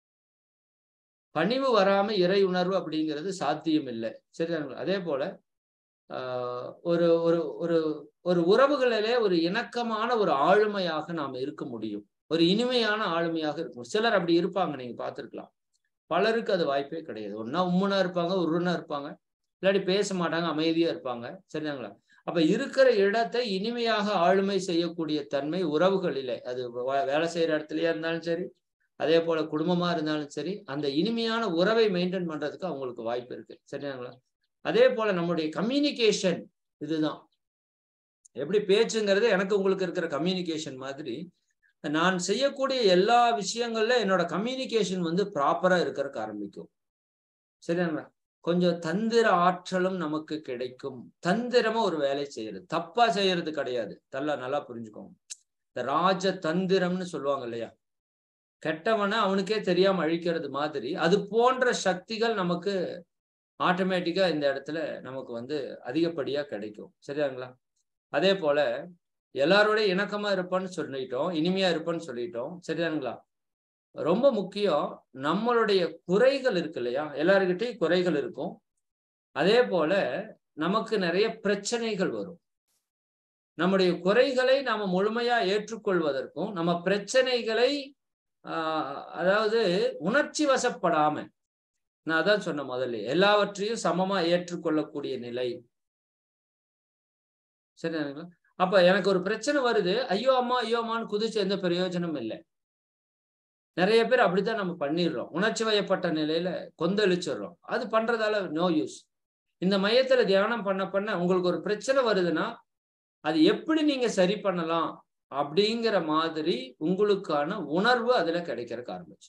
பணிவு வராம இறை உணர்வு அப்படிங்கிறது சாத்தியம் இல்லை சரிதாங்களா அதே போல ஒரு ஒரு ஒரு ஒரு உறவுகளிலே ஒரு இணக்கமான ஒரு ஆளுமையாக நாம் இருக்க முடியும் ஒரு இனிமையான ஆளுமையாக இருக்கும் சிலர் அப்படி இருப்பாங்க நீங்க பார்த்துருக்கலாம் பலருக்கு அது வாய்ப்பே கிடையாது ஒன்னா உம்முனா இருப்பாங்க உருனா இருப்பாங்க இல்லாட்டி பேச மாட்டாங்க அமைதியா இருப்பாங்க சரிதாங்களா அப்ப இருக்கிற இடத்தை இனிமையாக ஆளுமை செய்யக்கூடிய தன்மை உறவுகளிலே அது வேலை செய்யற இடத்துலயா இருந்தாலும் சரி அதே போல குடும்பமா இருந்தாலும் சரி அந்த இனிமையான உறவை மெயின்டைன் பண்றதுக்கு அவங்களுக்கு வாய்ப்பு இருக்கு சரிதாங்களா அதே போல நம்முடைய கம்யூனிகேஷன் இதுதான் எப்படி பேச்சுங்கிறது எனக்கு உங்களுக்கு இருக்கிற கம்யூனிகேஷன் மாதிரி நான் செய்யக்கூடிய எல்லா விஷயங்கள்ல என்னோட கம்யூனிகேஷன் வந்து ப்ராப்பரா இருக்கிறதுக்கு ஆரம்பிக்கும் சரிங்களா கொஞ்சம் தந்திர ஆற்றலும் நமக்கு கிடைக்கும் தந்திரமா ஒரு வேலை செய்யறது தப்பா செய்யறது கிடையாது நல்லா நல்லா புரிஞ்சுக்கோங்க இந்த ராஜ தந்திரம்னு சொல்லுவாங்க இல்லையா கெட்டவனை அவனுக்கே தெரியாம அழிக்கிறது மாதிரி அது போன்ற சக்திகள் நமக்கு ஆட்டோமேட்டிக்கா இந்த இடத்துல நமக்கு வந்து அதிகப்படியா கிடைக்கும் சரியாங்களா அதே போல எல்லாரோட இணக்கமா இருப்பான்னு சொல்லிட்டோம் இனிமையா இருப்பான்னு சொல்லிட்டோம் சரிதானுங்களா ரொம்ப முக்கியம் நம்மளுடைய குறைகள் இருக்கு இல்லையா எல்லாருக்கிட்டையும் குறைகள் இருக்கும் அதே போல நமக்கு நிறைய பிரச்சனைகள் வரும் நம்முடைய குறைகளை நாம முழுமையா ஏற்றுக்கொள்வதற்கும் நம்ம பிரச்சனைகளை ஆஹ் அதாவது உணர்ச்சி வசப்படாம நான் அதான் சொன்ன முதல்ல எல்லாவற்றையும் சமமா ஏற்றுக்கொள்ளக்கூடிய நிலை சரிங்களா அப்ப எனக்கு ஒரு பிரச்சனை வருது ஐயோ அம்மா ஐயோ அம்மான்னு குதிச்சு எந்த பிரயோஜனமும் இல்லை நிறைய பேர் அப்படித்தான் நம்ம பண்ணிடுறோம் உணர்ச்சி வயப்பட்ட நிலையில கொந்தளிச்சிடுறோம் அது பண்றதால நோ யூஸ் இந்த மையத்துல தியானம் பண்ண பண்ண உங்களுக்கு ஒரு பிரச்சனை வருதுன்னா அது எப்படி நீங்க சரி பண்ணலாம் அப்படிங்கிற மாதிரி உங்களுக்கான உணர்வு அதுல கிடைக்கிறதுக்கு ஆரம்பிச்சு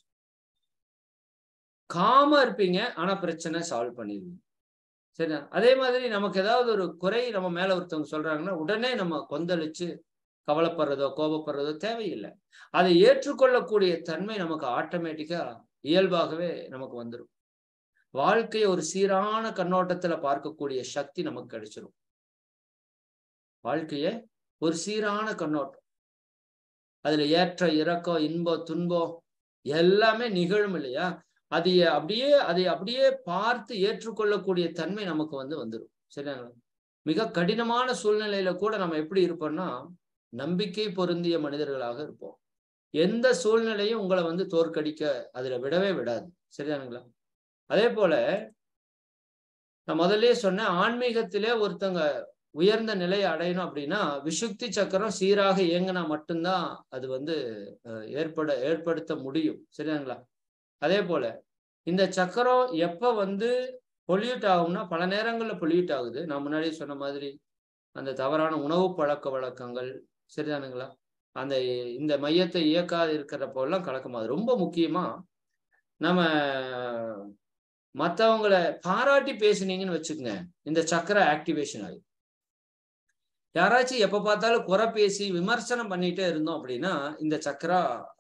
காம இருப்பீங்க ஆனா பிரச்சனை சால்வ் பண்ணிடுவீங்க சரியா அதே மாதிரி நமக்கு ஏதாவது ஒரு குறை நம்ம மேல ஒருத்தவங்க சொல்றாங்கன்னா உடனே நம்ம கொந்தளிச்சு கவலைப்படுறதோ கோபப்படுறதோ தேவையில்லை அதை ஏற்றுக்கொள்ளக்கூடிய தன்மை நமக்கு ஆட்டோமேட்டிக்கா இயல்பாகவே நமக்கு வந்துடும் வாழ்க்கையை ஒரு சீரான கண்ணோட்டத்துல பார்க்கக்கூடிய சக்தி நமக்கு கிடைச்சிரும் வாழ்க்கைய ஒரு சீரான கண்ணோட்டம் அதுல ஏற்ற இறக்கம் இன்பம் துன்பம் எல்லாமே நிகழும் இல்லையா அதை அப்படியே அதை அப்படியே பார்த்து ஏற்றுக்கொள்ளக்கூடிய தன்மை நமக்கு வந்து வந்துடும் சரிங்களா மிக கடினமான சூழ்நிலையில கூட நம்ம எப்படி இருப்போம்னா நம்பிக்கை பொருந்திய மனிதர்களாக இருப்போம் எந்த சூழ்நிலையும் உங்களை வந்து தோற்கடிக்க அதுல விடவே விடாது சரிதானுங்களா அதே போல நான் முதல்லயே சொன்னேன் ஆன்மீகத்திலே ஒருத்தங்க உயர்ந்த நிலையை அடையணும் அப்படின்னா விசுக்தி சக்கரம் சீராக இயங்கினா மட்டும்தான் அது வந்து ஏற்பட ஏற்படுத்த முடியும் சரிதாங்களா அதே போல இந்த சக்கரம் எப்ப வந்து பொல்யூட் ஆகும்னா பல நேரங்கள்ல பொல்யூட் ஆகுது நான் முன்னாடியே சொன்ன மாதிரி அந்த தவறான உணவு பழக்க வழக்கங்கள் சரிதானுங்களா அந்த இந்த மையத்தை இயக்காது இருக்கிறப்போல்லாம் கலக்கமாது ரொம்ப முக்கியமா நம்ம மற்றவங்களை பாராட்டி பேசுனீங்கன்னு வச்சுக்கோங்க இந்த சக்கர ஆக்டிவேஷன் ஆகும் யாராச்சும் எப்ப பார்த்தாலும் குறை பேசி விமர்சனம் பண்ணிட்டே இருந்தோம் அப்படின்னா இந்த சக்கரா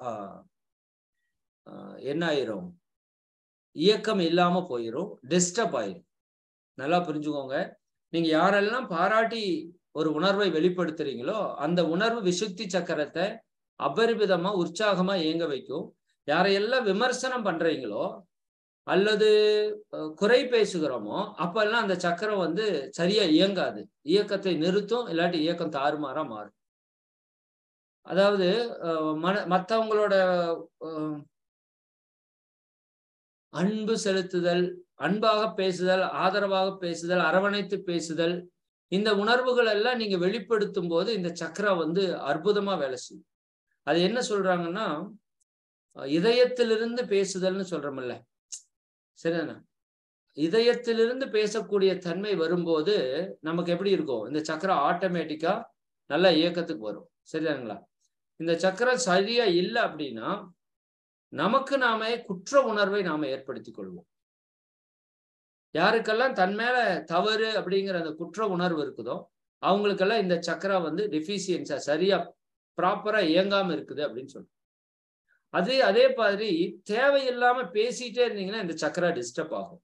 என்ன ஆயிரும் இயக்கம் இல்லாம போயிடும் டிஸ்டர்ப் ஆயிரும் நல்லா புரிஞ்சுக்கோங்க நீங்க யாரெல்லாம் பாராட்டி ஒரு உணர்வை வெளிப்படுத்துறீங்களோ அந்த உணர்வு விசுக்தி சக்கரத்தை அபரிமிதமா உற்சாகமா இயங்க வைக்கும் யாரையெல்லாம் விமர்சனம் பண்றீங்களோ அல்லது குறை பேசுகிறோமோ அப்பெல்லாம் அந்த சக்கரம் வந்து சரியா இயங்காது இயக்கத்தை நிறுத்தும் இல்லாட்டி இயக்கம் தாறுமாறா மாறும் அதாவது மன மற்றவங்களோட அன்பு செலுத்துதல் அன்பாக பேசுதல் ஆதரவாக பேசுதல் அரவணைத்து பேசுதல் இந்த உணர்வுகள் எல்லாம் நீங்க வெளிப்படுத்தும் போது இந்த சக்கரம் வந்து அற்புதமா வேலை செய்யும் அது என்ன சொல்றாங்கன்னா இதயத்திலிருந்து பேசுதல்னு சொல்றோம்ல சரிதானே இதயத்திலிருந்து பேசக்கூடிய தன்மை வரும்போது நமக்கு எப்படி இருக்கும் இந்த சக்கரம் ஆட்டோமேட்டிக்கா நல்ல இயக்கத்துக்கு வரும் சரிதானுங்களா இந்த சக்கரம் சரியா இல்லை அப்படின்னா நமக்கு நாம குற்ற உணர்வை நாம ஏற்படுத்தி கொள்வோம் யாருக்கெல்லாம் தன் மேல தவறு அப்படிங்கிற அந்த குற்ற உணர்வு இருக்குதோ அவங்களுக்கெல்லாம் இந்த சக்கரா வந்து டெஃபிசியன்ஸா சரியா ப்ராப்பரா இயங்காம இருக்குது அப்படின்னு சொல்றோம் அது அதே மாதிரி தேவையில்லாம பேசிட்டே இருந்தீங்கன்னா இந்த சக்கரா டிஸ்டர்ப் ஆகும்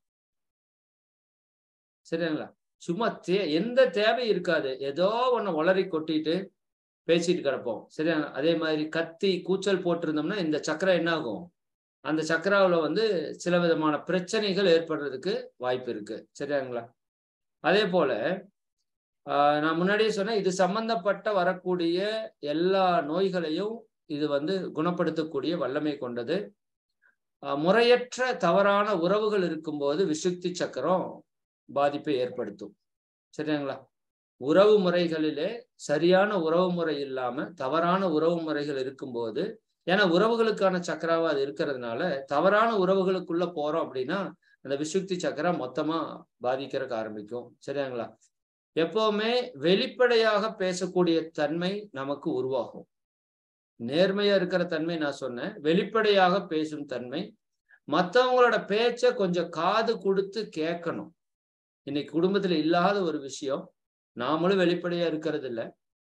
சரிங்களா சும்மா தே எந்த தேவை இருக்காது ஏதோ ஒண்ணு உளறி கொட்டிட்டு பேசிட்டு கிடப்போம் சரியா அதே மாதிரி கத்தி கூச்சல் போட்டிருந்தோம்னா இந்த சக்கரம் என்ன ஆகும் அந்த சக்கராவில் வந்து சில விதமான பிரச்சனைகள் ஏற்படுறதுக்கு வாய்ப்பு இருக்கு சரியாங்களா அதே போல நான் முன்னாடியே சொன்னேன் இது சம்பந்தப்பட்ட வரக்கூடிய எல்லா நோய்களையும் இது வந்து குணப்படுத்தக்கூடிய வல்லமை கொண்டது முறையற்ற தவறான உறவுகள் இருக்கும்போது விசுக்தி சக்கரம் பாதிப்பை ஏற்படுத்தும் சரிங்களா உறவு முறைகளிலே சரியான உறவு முறை இல்லாம தவறான உறவு முறைகள் இருக்கும்போது ஏன்னா உறவுகளுக்கான சக்கராவா அது இருக்கிறதுனால தவறான உறவுகளுக்குள்ள போறோம் அப்படின்னா அந்த விசுக்தி சக்கரா மொத்தமா பாதிக்கிறதுக்கு ஆரம்பிக்கும் சரியாங்களா எப்பவுமே வெளிப்படையாக பேசக்கூடிய தன்மை நமக்கு உருவாகும் நேர்மையா இருக்கிற தன்மை நான் சொன்னேன் வெளிப்படையாக பேசும் தன்மை மற்றவங்களோட பேச்ச கொஞ்சம் காது கொடுத்து கேட்கணும் இன்னைக்கு குடும்பத்துல இல்லாத ஒரு விஷயம் நாமளும் வெளிப்படையா இருக்கிறது இல்லை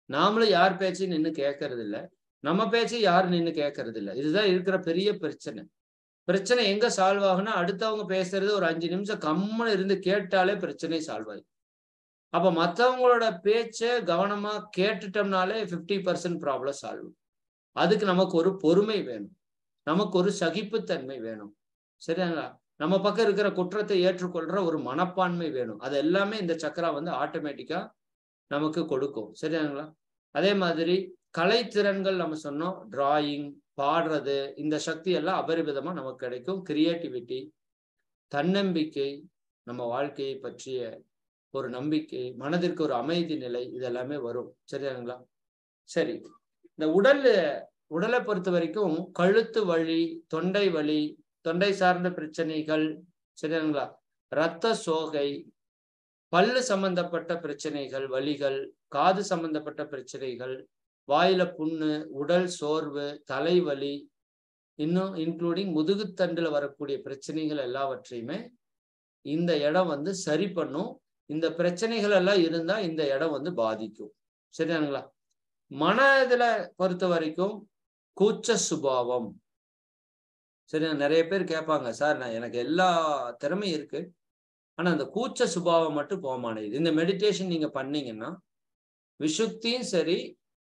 நாமளும் யார் பேச்சையும் நின்று கேட்கறது இல்ல நம்ம பேச்சை யாரும் நின்று கேட்கறது இல்ல இதுதான் இருக்கிற பெரிய பிரச்சனை பிரச்சனை எங்க சால்வ் ஆகுனா அடுத்தவங்க பேசுறது ஒரு அஞ்சு நிமிஷம் கம்முன்னு இருந்து கேட்டாலே பிரச்சனை சால்வ் ஆகும் அப்ப மத்தவங்களோட பேச்சை கவனமா கேட்டுட்டோம்னாலே ஃபிஃப்டி பர்சன்ட் ப்ராப்ளம் சால்வ் அதுக்கு நமக்கு ஒரு பொறுமை வேணும் நமக்கு ஒரு சகிப்புத்தன்மை வேணும் சரிங்களா நம்ம பக்கம் இருக்கிற குற்றத்தை ஏற்றுக்கொள்ற ஒரு மனப்பான்மை வேணும் அது எல்லாமே இந்த சக்கரா வந்து ஆட்டோமேட்டிக்கா நமக்கு கொடுக்கும் சரியாங்களா அதே மாதிரி கலைத்திறன்கள் நம்ம சொன்னோம் டிராயிங் பாடுறது இந்த சக்தி எல்லாம் அபரிவிதமா நமக்கு கிடைக்கும் கிரியேட்டிவிட்டி தன்னம்பிக்கை நம்ம வாழ்க்கையை பற்றிய ஒரு நம்பிக்கை மனதிற்கு ஒரு அமைதி நிலை இதெல்லாமே வரும் சரியாங்களா சரி இந்த உடல் உடலை பொறுத்த வரைக்கும் கழுத்து வலி தொண்டை வலி தொண்டை சார்ந்த பிரச்சனைகள் சரியாங்களா இரத்த சோகை பல்லு சம்பந்தப்பட்ட பிரச்சனைகள் வலிகள் காது சம்பந்தப்பட்ட பிரச்சனைகள் வாயில புண்ணு உடல் சோர்வு தலைவலி இன்னும் இன்க்ளூடிங் முதுகுத்தண்டுல வரக்கூடிய பிரச்சனைகள் எல்லாவற்றையுமே இந்த இடம் வந்து சரி பண்ணும் இந்த பிரச்சனைகள் எல்லாம் இருந்தா இந்த இடம் வந்து பாதிக்கும் சரியானுங்களா மனதுல பொறுத்த வரைக்கும் கூச்ச சுபாவம் சரியா நிறைய பேர் கேட்பாங்க சார் நான் எனக்கு எல்லா திறமையும் இருக்கு ஆனா அந்த கூச்ச சுபாவம் மட்டும் போக மாட்டேங்குது இந்த மெடிடேஷன் நீங்க பண்ணீங்கன்னா விஷுக்தியும் சரி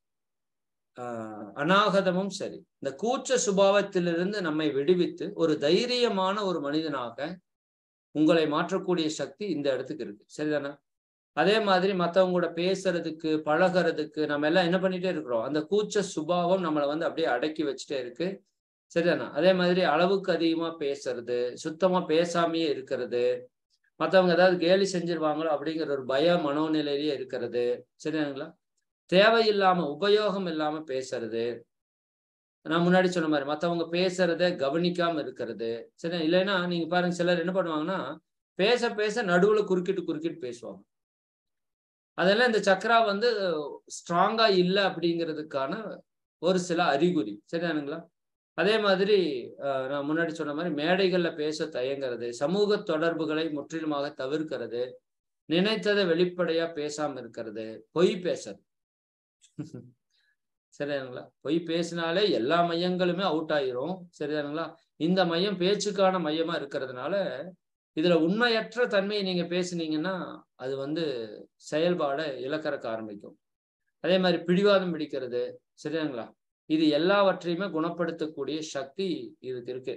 ஆஹ் அநாகதமும் சரி இந்த கூச்ச சுபாவத்திலிருந்து நம்மை விடுவித்து ஒரு தைரியமான ஒரு மனிதனாக உங்களை மாற்றக்கூடிய சக்தி இந்த இடத்துக்கு இருக்கு சரிதானே அதே மாதிரி மற்றவங்க கூட பேசுறதுக்கு பழகிறதுக்கு நம்ம எல்லாம் என்ன பண்ணிட்டே இருக்கிறோம் அந்த கூச்ச சுபாவம் நம்மளை வந்து அப்படியே அடக்கி வச்சுட்டே இருக்கு சரிதானே அதே மாதிரி அளவுக்கு அதிகமா பேசுறது சுத்தமா பேசாமையே இருக்கிறது மற்றவங்க ஏதாவது கேலி செஞ்சிருவாங்களோ அப்படிங்கிற ஒரு பய மனோநிலையிலேயே இருக்கிறது சரியாங்களா தேவையில்லாம உபயோகம் இல்லாம பேசுறது நான் முன்னாடி சொன்ன மாதிரி மற்றவங்க பேசுறத கவனிக்காம இருக்கிறது சரி இல்லைன்னா நீங்க பாருங்க சிலர் என்ன பண்ணுவாங்கன்னா பேச பேச நடுவுல குறுக்கிட்டு குறுக்கிட்டு பேசுவாங்க அதெல்லாம் இந்த சக்கரா வந்து ஸ்ட்ராங்கா இல்லை அப்படிங்கிறதுக்கான ஒரு சில அறிகுறி சரியானுங்களா அதே மாதிரி நான் முன்னாடி சொன்ன மாதிரி மேடைகள்ல பேச தயங்குறது சமூக தொடர்புகளை முற்றிலுமாக தவிர்க்கிறது நினைத்ததை வெளிப்படையா பேசாம இருக்கிறது பொய் பேசுறது சரியானுங்களா பொய் பேசினாலே எல்லா மையங்களுமே அவுட் ஆயிரும் சரிதானுங்களா இந்த மையம் பேச்சுக்கான மையமா இருக்கிறதுனால இதுல உண்மையற்ற தன்மையை நீங்க பேசுனீங்கன்னா அது வந்து செயல்பாட இழக்கறக்க ஆரம்பிக்கும் அதே மாதிரி பிடிவாதம் பிடிக்கிறது சரியாங்களா இது எல்லாவற்றையுமே குணப்படுத்தக்கூடிய சக்தி இதுக்கு இருக்கு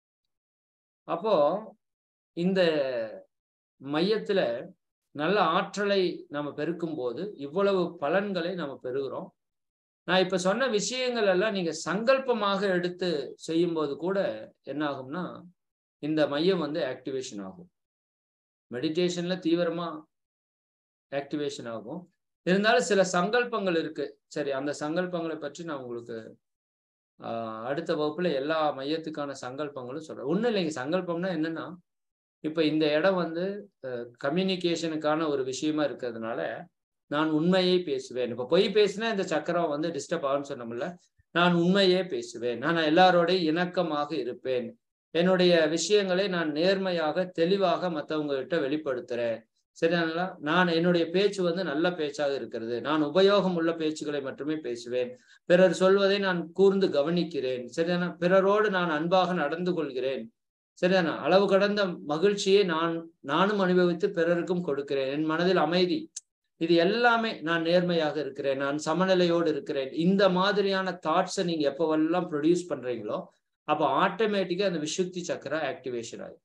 அப்போ இந்த மையத்துல நல்ல ஆற்றலை நம்ம பெருக்கும் போது இவ்வளவு பலன்களை நம்ம பெறுகிறோம் நான் இப்ப சொன்ன விஷயங்கள் எல்லாம் நீங்க சங்கல்பமாக எடுத்து செய்யும் போது கூட என்ன ஆகும்னா இந்த மையம் வந்து ஆக்டிவேஷன் ஆகும் மெடிடேஷன்ல தீவிரமா ஆக்டிவேஷன் ஆகும் இருந்தாலும் சில சங்கல்பங்கள் இருக்கு சரி அந்த சங்கல்பங்களை பற்றி நான் உங்களுக்கு அடுத்த வகுப்புல எல்லா மையத்துக்கான சங்கல்பங்களும் சொல்றேன் ஒன்றும் இல்லைங்க சங்கல்பம்னா என்னன்னா இப்ப இந்த இடம் வந்து கம்யூனிகேஷனுக்கான ஒரு விஷயமா இருக்கிறதுனால நான் உண்மையே பேசுவேன் இப்ப பொய் பேசினா இந்த சக்கரம் வந்து டிஸ்டர்ப் ஆகும்னு சொன்னோம்ல நான் உண்மையே பேசுவேன் நான் எல்லாரோடையும் இணக்கமாக இருப்பேன் என்னுடைய விஷயங்களை நான் நேர்மையாக தெளிவாக மற்றவங்க கிட்ட வெளிப்படுத்துறேன் சரிங்களா நான் என்னுடைய பேச்சு வந்து நல்ல பேச்சாக இருக்கிறது நான் உபயோகம் உள்ள பேச்சுகளை மட்டுமே பேசுவேன் பிறர் சொல்வதை நான் கூர்ந்து கவனிக்கிறேன் சரிதானா பிறரோடு நான் அன்பாக நடந்து கொள்கிறேன் சரிதானா அளவு கடந்த மகிழ்ச்சியை நான் நானும் அனுபவித்து பிறருக்கும் கொடுக்கிறேன் என் மனதில் அமைதி இது எல்லாமே நான் நேர்மையாக இருக்கிறேன் நான் சமநிலையோடு இருக்கிறேன் இந்த மாதிரியான தாட்ஸை நீங்க எப்பவெல்லாம் ப்ரொடியூஸ் பண்றீங்களோ அப்போ ஆட்டோமேட்டிக்கா அந்த விசுக்தி சக்கரா ஆக்டிவேஷன் ஆகும்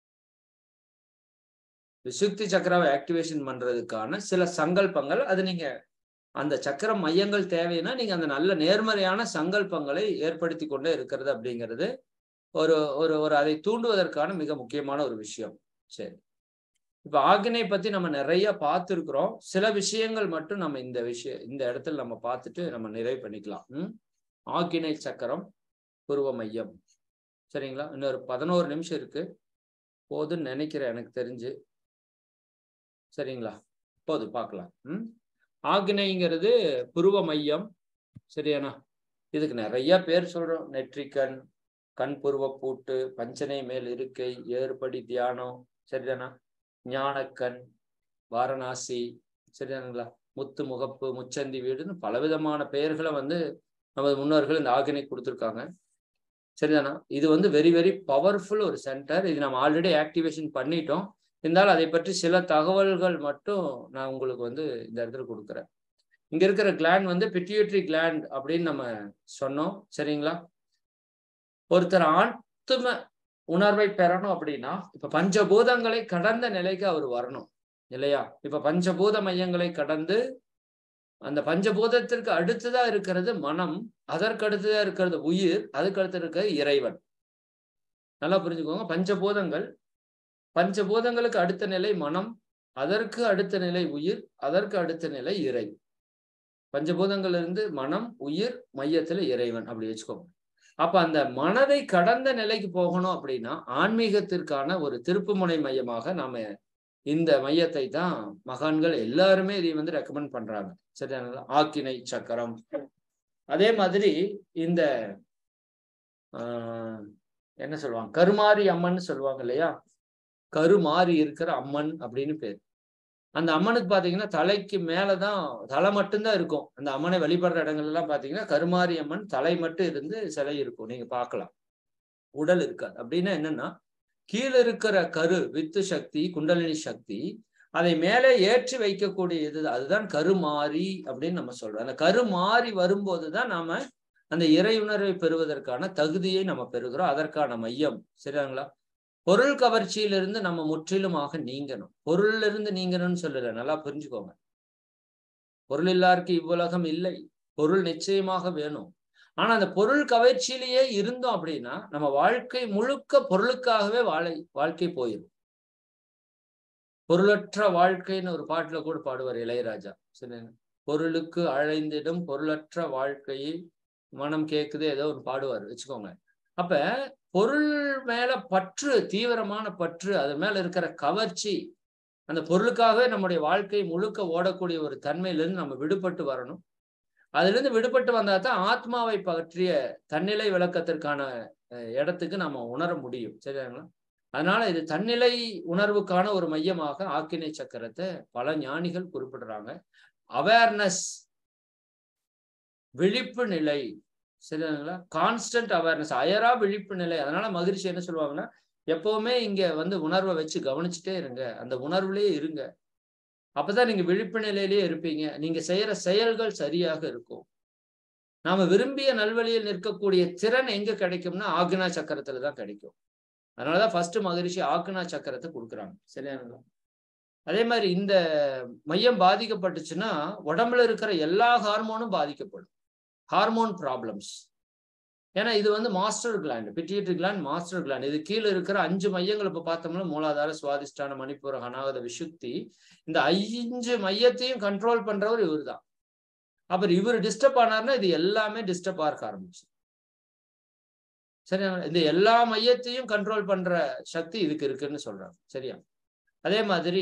விசுக்தி சக்கராவை ஆக்டிவேஷன் பண்றதுக்கான சில சங்கல்பங்கள் அது நீங்க அந்த சக்கர மையங்கள் தேவைன்னா நீங்க அந்த நல்ல நேர்மறையான சங்கல்பங்களை ஏற்படுத்தி கொண்டே இருக்கிறது அப்படிங்கிறது ஒரு ஒரு ஒரு அதை தூண்டுவதற்கான மிக முக்கியமான ஒரு விஷயம் சரி இப்ப ஆக்னை பத்தி நம்ம நிறைய பார்த்துருக்குறோம் சில விஷயங்கள் மட்டும் நம்ம இந்த விஷயம் இந்த இடத்துல நம்ம பார்த்துட்டு நம்ம நிறைவு பண்ணிக்கலாம் ம் ஆக்கினை சக்கரம் புருவ மையம் சரிங்களா இன்னொரு பதினோரு நிமிஷம் இருக்கு போதுன்னு நினைக்கிறேன் எனக்கு தெரிஞ்சு சரிங்களா போது பார்க்கலாம் ம் ஆக்னைங்கிறது புருவ மையம் சரியாண்ணா இதுக்கு நிறைய பேர் சொல்றோம் நெற்றிக்கண் கண் புருவ பூட்டு பஞ்சனை மேல் இருக்கை ஏறுபடி தியானம் சரிதானா ஞானக்கண் வாரணாசி சரிதானுங்களா முத்து முகப்பு முச்சந்தி வீடுன்னு பலவிதமான பெயர்களை வந்து நமது முன்னோர்கள் இந்த ஆகினை கொடுத்துருக்காங்க சரிதானா இது வந்து வெரி வெரி பவர்ஃபுல் ஒரு சென்டர் இது நம்ம ஆல்ரெடி ஆக்டிவேஷன் பண்ணிட்டோம் இருந்தாலும் அதை பற்றி சில தகவல்கள் மட்டும் நான் உங்களுக்கு வந்து இந்த இடத்துல கொடுக்குறேன் இங்க இருக்கிற கிளாண்ட் வந்து பிட்யூட்ரி கிளாண்ட் அப்படின்னு நம்ம சொன்னோம் சரிங்களா ஒருத்தர் ஆத்ம உணர்வை பெறணும் அப்படின்னா இப்ப பஞ்சபூதங்களை கடந்த நிலைக்கு அவர் வரணும் இல்லையா இப்ப பஞ்சபூத மையங்களை கடந்து அந்த பஞ்சபூதத்திற்கு அடுத்ததா இருக்கிறது மனம் அதற்கு அடுத்ததா இருக்கிறது உயிர் அதுக்கு அடுத்து இருக்கிறது இறைவன் நல்லா புரிஞ்சுக்கோங்க பஞ்சபூதங்கள் பஞ்சபூதங்களுக்கு அடுத்த நிலை மனம் அதற்கு அடுத்த நிலை உயிர் அதற்கு அடுத்த நிலை இறை பஞ்சபூதங்கள் இருந்து மனம் உயிர் மையத்துல இறைவன் அப்படி வச்சுக்கோங்க அப்ப அந்த மனதை கடந்த நிலைக்கு போகணும் அப்படின்னா ஆன்மீகத்திற்கான ஒரு திருப்புமுனை மையமாக நாம இந்த மையத்தை தான் மகான்கள் எல்லாருமே இதை வந்து ரெக்கமெண்ட் பண்றாங்க சரியா ஆக்கினை சக்கரம் அதே மாதிரி இந்த ஆஹ் என்ன சொல்லுவாங்க கருமாரி அம்மன் சொல்லுவாங்க இல்லையா கருமாறி இருக்கிற அம்மன் அப்படின்னு பேர் அந்த அம்மனுக்கு பாத்தீங்கன்னா தலைக்கு மேலதான் தலை மட்டும்தான் இருக்கும் அந்த அம்மனை வழிபடுற இடங்கள் எல்லாம் பாத்தீங்கன்னா கருமாரி அம்மன் தலை மட்டும் இருந்து சிலை இருக்கும் நீங்க பார்க்கலாம் உடல் இருக்காது அப்படின்னா என்னன்னா கீழே இருக்கிற கரு வித்து சக்தி குண்டலினி சக்தி அதை மேலே ஏற்றி வைக்கக்கூடிய இது அதுதான் கருமாறி அப்படின்னு நம்ம சொல்றோம் அந்த கருமாறி வரும்போதுதான் நாம அந்த இறை உணர்வை பெறுவதற்கான தகுதியை நம்ம பெறுகிறோம் அதற்கான மையம் சரியாங்களா பொருள் கவர்ச்சியிலிருந்து நம்ம முற்றிலுமாக நீங்கணும் பொருள்ல இருந்து நீங்கணும்னு சொல்லல நல்லா புரிஞ்சுக்கோங்க பொருள் இல்லாருக்கு இவ்வுலகம் இல்லை பொருள் நிச்சயமாக வேணும் ஆனா அந்த பொருள் கவர்ச்சியிலேயே இருந்தோம் அப்படின்னா நம்ம வாழ்க்கை முழுக்க பொருளுக்காகவே வாழை வாழ்க்கை போயிடும் பொருளற்ற வாழ்க்கைன்னு ஒரு பாட்டுல கூட பாடுவார் இளையராஜா சரிங்க பொருளுக்கு அழைந்திடும் பொருளற்ற வாழ்க்கையை மனம் கேக்குது ஏதோ ஒரு பாடுவார் வச்சுக்கோங்க அப்ப பொருள் மேல பற்று தீவிரமான பற்று அது மேல இருக்கிற கவர்ச்சி அந்த பொருளுக்காகவே நம்முடைய வாழ்க்கை முழுக்க ஓடக்கூடிய ஒரு தன்மையிலிருந்து நம்ம விடுபட்டு வரணும் அதுல இருந்து விடுபட்டு வந்தா தான் ஆத்மாவை பற்றிய தன்னிலை விளக்கத்திற்கான இடத்துக்கு நம்ம உணர முடியும் சரிங்களா அதனால இது தன்னிலை உணர்வுக்கான ஒரு மையமாக ஆக்கினை சக்கரத்தை பல ஞானிகள் குறிப்பிடுறாங்க அவேர்னஸ் விழிப்பு நிலை சரிங்களா கான்ஸ்டன்ட் அவேர்னஸ் அயரா விழிப்பு நிலை அதனால மகிழ்ச்சி என்ன சொல்லுவாங்கன்னா எப்பவுமே இங்க வந்து உணர்வை வச்சு கவனிச்சுட்டே இருங்க அந்த உணர்வுலயே இருங்க அப்பதான் நீங்க விழிப்பு நிலையிலேயே இருப்பீங்க நீங்க செய்யற செயல்கள் சரியாக இருக்கும் நாம விரும்பிய நல்வழியில் நிற்கக்கூடிய திறன் எங்க கிடைக்கும்னா ஆக்னா சக்கரத்துல தான் கிடைக்கும் அதனாலதான் ஃபர்ஸ்ட் மகரிஷி ஆக்னா சக்கரத்தை கொடுக்குறாங்க சரியானுங்களா அதே மாதிரி இந்த மையம் பாதிக்கப்பட்டுச்சுன்னா உடம்புல இருக்கிற எல்லா ஹார்மோனும் பாதிக்கப்படும் ஹார்மோன் ப்ராப்ளம்ஸ் ஏன்னா இது வந்து master gland pituitary gland master gland இது கீழே இருக்கிற அஞ்சு மையங்கள் இப்ப பார்த்தோம்னா மூலாதார சுவாதிஷ்டான மணிப்பூர் அநாகத விசுக்தி இந்த அஞ்சு மையத்தையும் கண்ட்ரோல் பண்றவர் இவர் தான் அப்புறம் இவர் டிஸ்டர்ப் ஆனார்னா இது எல்லாமே டிஸ்டர்ப் ஆக ஆரம்பிச்சு சரியா இந்த எல்லா மையத்தையும் கண்ட்ரோல் பண்ற சக்தி இதுக்கு இருக்குன்னு சொல்றாங்க சரியா அதே மாதிரி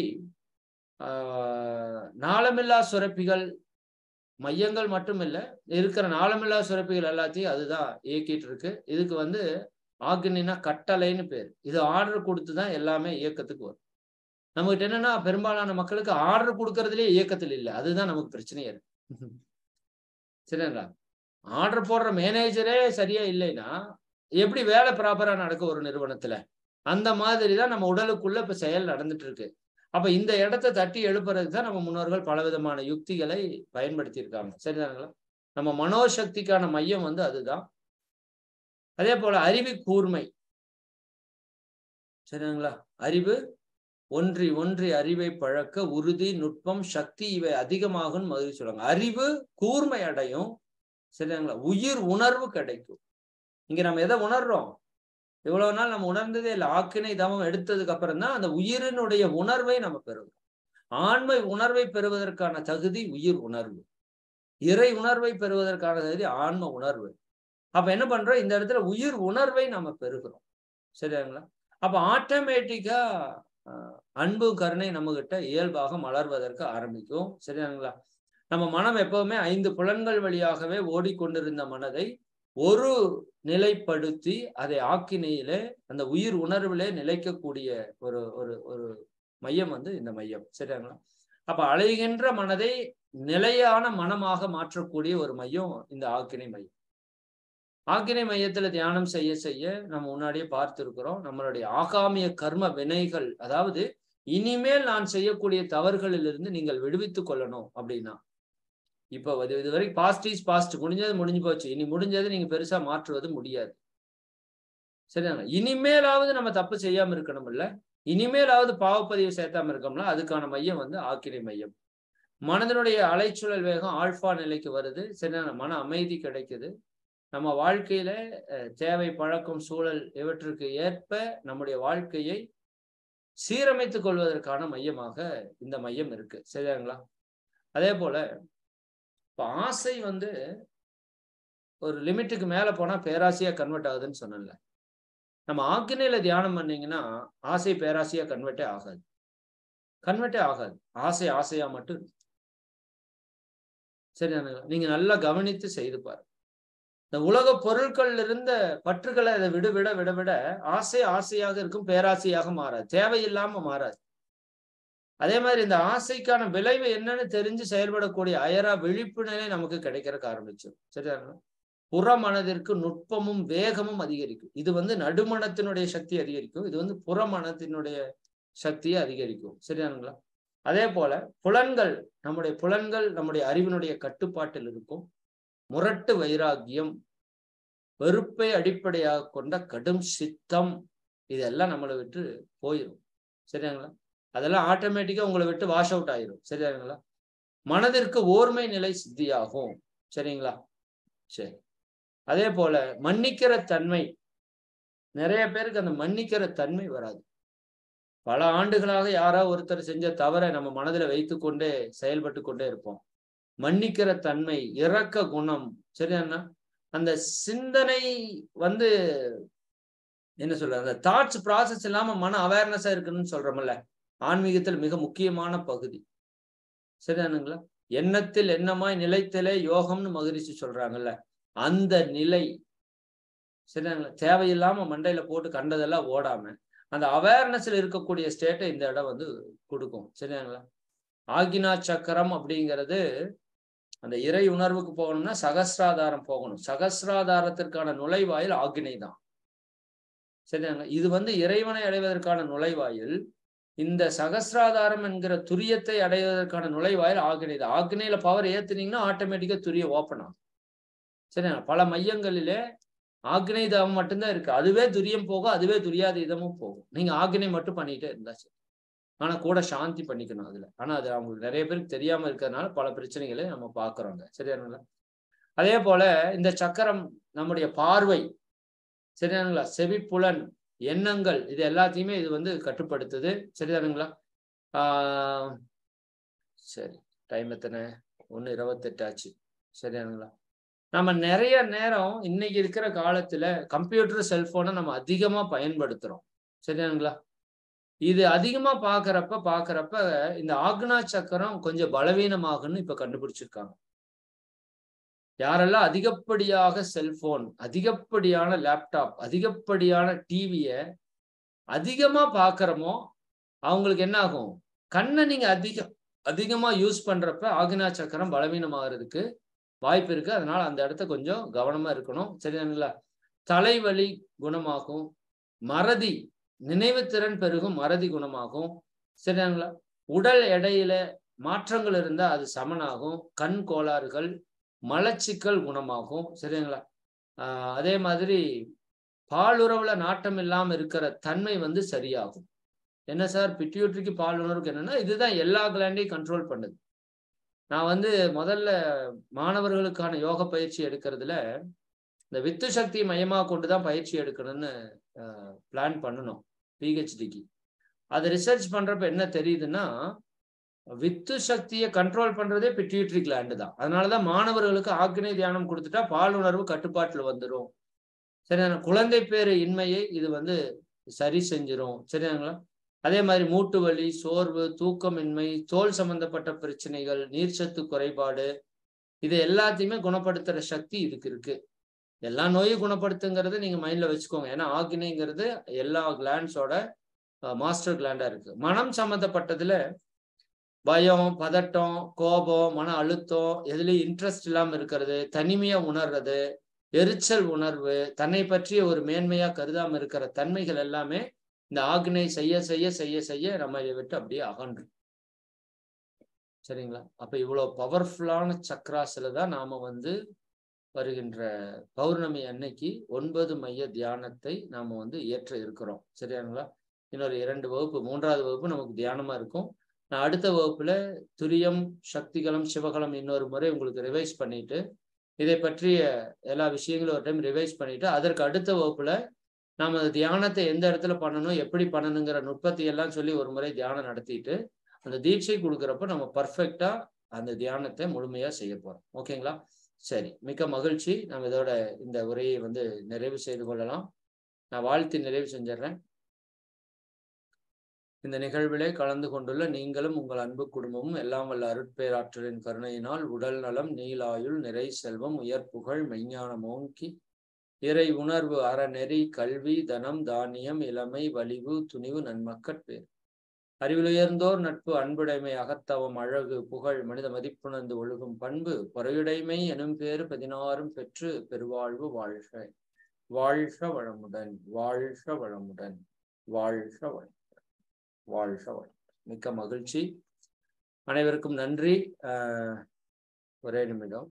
ஆஹ் நாளமில்லா சுரப்பிகள் மையங்கள் மட்டும் இல்லை இருக்கிற நாளமில்லா சுரப்பிகள் எல்லாத்தையும் அதுதான் இயக்கிட்டு இருக்கு இதுக்கு வந்து ஆக்னினா கட்டளைன்னு பேர் இது ஆர்டர் கொடுத்து தான் எல்லாமே இயக்கத்துக்கு வரும் நம்மகிட்ட என்னன்னா பெரும்பாலான மக்களுக்கு ஆர்டர் கொடுக்கறதுலயே இயக்கத்தில் இல்லை அதுதான் நமக்கு பிரச்சனையே இருக்கு சரிங்களா ஆர்டர் போடுற மேனேஜரே சரியா இல்லைன்னா எப்படி வேலை ப்ராப்பரா நடக்கும் ஒரு நிறுவனத்துல அந்த மாதிரி தான் நம்ம உடலுக்குள்ள இப்ப செயல் நடந்துட்டு இருக்கு அப்ப இந்த இடத்த தட்டி எழுப்புறதுக்கு தான் நம்ம முன்னோர்கள் பலவிதமான யுக்திகளை பயன்படுத்தி இருக்காங்க சரிதானுங்களா நம்ம மனோசக்திக்கான மையம் வந்து அதுதான் அதே போல அறிவு கூர்மை சரிங்களா அறிவு ஒன்றி ஒன்றி அறிவை பழக்க உறுதி நுட்பம் சக்தி இவை அதிகமாகும் மகிழ்ச்சி சொல்லுவாங்க அறிவு கூர்மை அடையும் சரிங்களா உயிர் உணர்வு கிடைக்கும் இங்க நம்ம எதை உணர்றோம் இவ்வளவு நாள் நம்ம உணர்ந்ததே இல்லை ஆக்கினை தவம் எடுத்ததுக்கு அப்புறம் தான் அந்த உயிரினுடைய உணர்வை நம்ம பெறுவோம் ஆண்மை உணர்வை பெறுவதற்கான தகுதி உயிர் உணர்வு இறை உணர்வை பெறுவதற்கான தகுதி ஆன்ம உணர்வு அப்ப என்ன பண்றோம் இந்த இடத்துல உயிர் உணர்வை நம்ம பெறுகிறோம் சரியாங்களா அப்ப ஆட்டோமேட்டிக்கா அன்பு கருணை நம்ம கிட்ட இயல்பாக மலர்வதற்கு ஆரம்பிக்கும் சரியாங்களா நம்ம மனம் எப்பவுமே ஐந்து புலன்கள் வழியாகவே ஓடிக்கொண்டிருந்த மனதை ஒரு நிலைப்படுத்தி அதை ஆக்கினையிலே அந்த உயிர் உணர்விலே நிலைக்கக்கூடிய ஒரு ஒரு ஒரு மையம் வந்து இந்த மையம் சரியாங்களா அப்ப அலைகின்ற மனதை நிலையான மனமாக மாற்றக்கூடிய ஒரு மையம் இந்த ஆக்கினை மையம் ஆக்கினை மையத்துல தியானம் செய்ய செய்ய நம்ம முன்னாடியே பார்த்திருக்கிறோம் நம்மளுடைய ஆகாமிய கர்ம வினைகள் அதாவது இனிமேல் நான் செய்யக்கூடிய தவறுகளிலிருந்து நீங்கள் விடுவித்துக் கொள்ளணும் அப்படின்னா இப்போ இது இதுவரைக்கும் பாஸ்ட் இஸ் பாஸ்ட் முடிஞ்சது முடிஞ்சு போச்சு இனி முடிஞ்சது நீங்க பெருசா மாற்றுவது முடியாது சரிதாங்க இனிமேலாவது நம்ம தப்பு செய்யாம இருக்கணும் இல்ல இனிமேலாவது பாவப்பதிவு சேர்த்தாம இருக்கோம்ல அதுக்கான மையம் வந்து ஆக்கினை மையம் மனதனுடைய அலைச்சூழல் வேகம் ஆல்பா நிலைக்கு வருது சரியான மன அமைதி கிடைக்குது நம்ம வாழ்க்கையில தேவை பழக்கம் சூழல் இவற்றுக்கு ஏற்ப நம்முடைய வாழ்க்கையை சீரமைத்துக் கொள்வதற்கான மையமாக இந்த மையம் இருக்கு சரியாங்களா அதே போல இப்ப ஆசை வந்து ஒரு லிமிட்டுக்கு மேல போனா பேராசையா கன்வெர்ட் ஆகுதுன்னு சொன்னல நம்ம ஆக்கினையில தியானம் பண்ணீங்கன்னா ஆசை பேராசையா கன்வெர்ட்டே ஆகாது கன்வெர்ட்டே ஆகாது ஆசை ஆசையா மட்டும் சரியானுங்களா நீங்க நல்லா கவனித்து செய்து பாரு இந்த உலக பொருட்கள் இருந்த பற்றுகளை அதை விட விட விட விட ஆசை ஆசையாக இருக்கும் பேராசையாக மாறாது தேவையில்லாம மாறாது அதே மாதிரி இந்த ஆசைக்கான விளைவு என்னன்னு தெரிஞ்சு செயல்படக்கூடிய அயரா விழிப்பு நிலை நமக்கு கிடைக்கிறதுக்கு ஆரம்பிச்சிடும் சரியாங்களா புற மனதிற்கு நுட்பமும் வேகமும் அதிகரிக்கும் இது வந்து நடுமணத்தினுடைய சக்தி அதிகரிக்கும் இது வந்து புற மனத்தினுடைய சக்தியை அதிகரிக்கும் சரியானுங்களா அதே போல புலன்கள் நம்முடைய புலன்கள் நம்முடைய அறிவினுடைய கட்டுப்பாட்டில் இருக்கும் முரட்டு வைராக்கியம் வெறுப்பை அடிப்படையாக கொண்ட கடும் சித்தம் இதெல்லாம் நம்மளை விட்டு போயிடும் சரியாங்களா அதெல்லாம் ஆட்டோமேட்டிக்கா உங்களை விட்டு வாஷ் அவுட் ஆயிரும் சரியாங்களா மனதிற்கு ஓர்மை நிலை சித்தியாகும் சரிங்களா சரி அதே போல மன்னிக்கிற தன்மை நிறைய பேருக்கு அந்த மன்னிக்கிற தன்மை வராது பல ஆண்டுகளாக யாரோ ஒருத்தர் செஞ்ச தவறை நம்ம மனதில் வைத்து கொண்டே செயல்பட்டு கொண்டே இருப்போம் மன்னிக்கிற தன்மை இறக்க குணம் சரியாண்ணா அந்த சிந்தனை வந்து என்ன சொல்ற அந்த தாட்ஸ் ப்ராசஸ் இல்லாம மன அவேர்னஸா இருக்குன்னு சொல்றோம்ல ஆன்மீகத்தில் மிக முக்கியமான பகுதி சரிதானுங்களா எண்ணத்தில் எண்ணமாய் நிலைத்தலே யோகம்னு மகிழ்ச்சி சொல்றாங்கல்ல அந்த நிலை சரிதானுங்களா தேவையில்லாம மண்டையில போட்டு கண்டதெல்லாம் ஓடாம அந்த அவேர்னஸ்ல இருக்கக்கூடிய ஸ்டேட்டை இந்த இடம் வந்து கொடுக்கும் சரியாங்களா ஆகினா சக்கரம் அப்படிங்கிறது அந்த இறை உணர்வுக்கு போகணும்னா சகசிராதாரம் போகணும் சகசிராதாரத்திற்கான நுழைவாயில் ஆகினை தான் சரியாங்க இது வந்து இறைவனை அடைவதற்கான நுழைவாயில் இந்த சகசிராதாரம் என்கிற துரியத்தை அடைவதற்கான நுழைவாயில் ஆகினை தான் ஆக்னையில பவர் ஏத்துனீங்கன்னா ஆட்டோமேட்டிக்கா துரிய ஓப்பன் ஆகும் சரியா பல மையங்களிலே ஆக்னை தவம் மட்டும்தான் இருக்கு அதுவே துரியம் போகும் அதுவே துரியாதீதமும் போகும் நீங்க ஆக்னை மட்டும் பண்ணிட்டே இருந்தாச்சு ஆனா கூட சாந்தி பண்ணிக்கணும் அதுல ஆனா அது அவங்களுக்கு நிறைய பேருக்கு தெரியாம இருக்கிறதுனால பல பிரச்சனைகளை நம்ம பாக்குறோங்க சரியானுங்களா அதே போல இந்த சக்கரம் நம்முடைய பார்வை சரியானுங்களா செவிப்புலன் எண்ணங்கள் இது எல்லாத்தையுமே இது வந்து கட்டுப்படுத்துது சரிதானுங்களா ஆஹ் சரி டைம் எத்தனை ஒன்று இருபத்தெட்டு ஆச்சு சரியானுங்களா நம்ம நிறைய நேரம் இன்னைக்கு இருக்கிற காலத்துல கம்ப்யூட்டர் செல்போனை நம்ம அதிகமா பயன்படுத்துறோம் சரியானுங்களா இது அதிகமா பாக்குறப்ப பாக்குறப்ப இந்த ஆக்னா சக்கரம் கொஞ்சம் பலவீனமாகுன்னு இப்ப கண்டுபிடிச்சிருக்காங்க யாரெல்லாம் அதிகப்படியாக செல்போன் அதிகப்படியான லேப்டாப் அதிகப்படியான டிவிய அதிகமா பாக்குறோமோ அவங்களுக்கு என்ன ஆகும் கண்ணை நீங்க அதிகம் அதிகமா யூஸ் பண்றப்ப ஆக்னா சக்கரம் பலவீனமாகிறதுக்கு வாய்ப்பு இருக்கு அதனால அந்த இடத்த கொஞ்சம் கவனமா இருக்கணும் சரிதானுங்களா தலைவலி குணமாகும் மறதி நினைவுத்திறன் பெருகும் மறதி குணமாகும் சரிங்களா உடல் எடையில மாற்றங்கள் இருந்தா அது சமனாகும் கண் கோளாறுகள் மலச்சிக்கல் குணமாகும் சரிங்களா ஆஹ் அதே மாதிரி பாலுறவுல நாட்டம் இல்லாம இருக்கிற தன்மை வந்து சரியாகும் என்ன சார் பிட்யூட்ரிக்கு பால் உணர்வுக்கு என்னன்னா இதுதான் எல்லா கிளாண்டையும் கண்ட்ரோல் பண்ணுது நான் வந்து முதல்ல மாணவர்களுக்கான யோக பயிற்சி எடுக்கிறதுல இந்த வித்து சக்தி மையமாக கொண்டு தான் பயிற்சி எடுக்கணும்னு பிளான் பண்ணணும் பிஹெச்டிக்கு அது ரிசர்ச் பண்றப்ப என்ன தெரியுதுன்னா வித்து சக்தியை கண்ட்ரோல் பண்றதே பிட்யூட்ரி கிளாண்டு தான் அதனாலதான் மாணவர்களுக்கு ஆக்னை தியானம் கொடுத்துட்டா பால் உணர்வு கட்டுப்பாட்டுல வந்துடும் சரியான குழந்தை பேரு இன்மையை இது வந்து சரி செஞ்சிரும் சரியாங்களா அதே மாதிரி மூட்டு வலி சோர்வு தூக்கமின்மை தோல் சம்பந்தப்பட்ட பிரச்சனைகள் நீர்ச்சத்து குறைபாடு இது எல்லாத்தையுமே குணப்படுத்துற சக்தி இதுக்கு இருக்கு எல்லா நோயும் குணப்படுத்துங்கிறத நீங்க மைண்ட்ல வச்சுக்கோங்க ஏன்னா ஆக்னைங்கிறது எல்லா கிளாண்ட்ஸோட மாஸ்டர் கிளாண்டா இருக்கு மனம் சம்மந்தப்பட்டதுல பயம் பதட்டம் கோபம் மன அழுத்தம் எதுலயும் இன்ட்ரெஸ்ட் இல்லாம இருக்கிறது தனிமையா உணர்றது எரிச்சல் உணர்வு தன்னை பற்றிய ஒரு மேன்மையா கருதாம இருக்கிற தன்மைகள் எல்லாமே இந்த ஆக்னை செய்ய செய்ய செய்ய செய்ய நம்ம இதை விட்டு அப்படியே அகன்றும் சரிங்களா அப்ப இவ்வளவு பவர்ஃபுல்லான சக்ராஸ்ல தான் நாம வந்து வருகின்ற பௌர்ணமி அன்னைக்கு ஒன்பது மைய தியானத்தை நாம வந்து ஏற்ற இருக்கிறோம் சரியாங்களா இன்னொரு இரண்டு வகுப்பு மூன்றாவது வகுப்பு நமக்கு தியானமா இருக்கும் நான் அடுத்த வகுப்புல துரியம் சக்திகளம் சிவகலம் இன்னொரு முறை உங்களுக்கு ரிவைஸ் பண்ணிட்டு இதை பற்றிய எல்லா விஷயங்களும் ஒரு டைம் ரிவைஸ் பண்ணிட்டு அதற்கு அடுத்த வகுப்புல நாம அந்த தியானத்தை எந்த இடத்துல பண்ணணும் எப்படி பண்ணணுங்கிற நுட்பத்தை எல்லாம் சொல்லி ஒரு முறை தியானம் நடத்திட்டு அந்த தீட்சை கொடுக்குறப்ப நம்ம பர்ஃபெக்டா அந்த தியானத்தை முழுமையா செய்ய போறோம் ஓகேங்களா சரி மிக்க மகிழ்ச்சி நம்ம இதோட இந்த உரையை வந்து நிறைவு செய்து கொள்ளலாம் நான் வாழ்த்தி நிறைவு செஞ்சிடறேன் இந்த நிகழ்விலே கலந்து கொண்டுள்ள நீங்களும் உங்கள் அன்பு குடும்பமும் எல்லாம் வல்ல அருட்பேராற்றலின் கருணையினால் உடல் நலம் நீலாயுள் நிறை செல்வம் உயர்ப்புகழ் மெய்ஞானம் ஓங்கி இறை உணர்வு அறநெறி கல்வி தனம் தானியம் இளமை வலிவு துணிவு நன்மக்கட்பேர் அறிவிலுயர்ந்தோர் நட்பு அன்புடைமை அகத்தவம் அழகு புகழ் மனித மதிப்புணர்ந்து ஒழுகும் பண்பு பொறையுடைமை எனும் பேறு பதினாறும் பெற்று பெருவாழ்வு வாழ்க வாழ்க வளமுடன் வாழ்க வளமுடன் வாழ்க வளம் வாழ்க வளம் மிக்க மகிழ்ச்சி அனைவருக்கும் நன்றி ஒரே நிமிடம்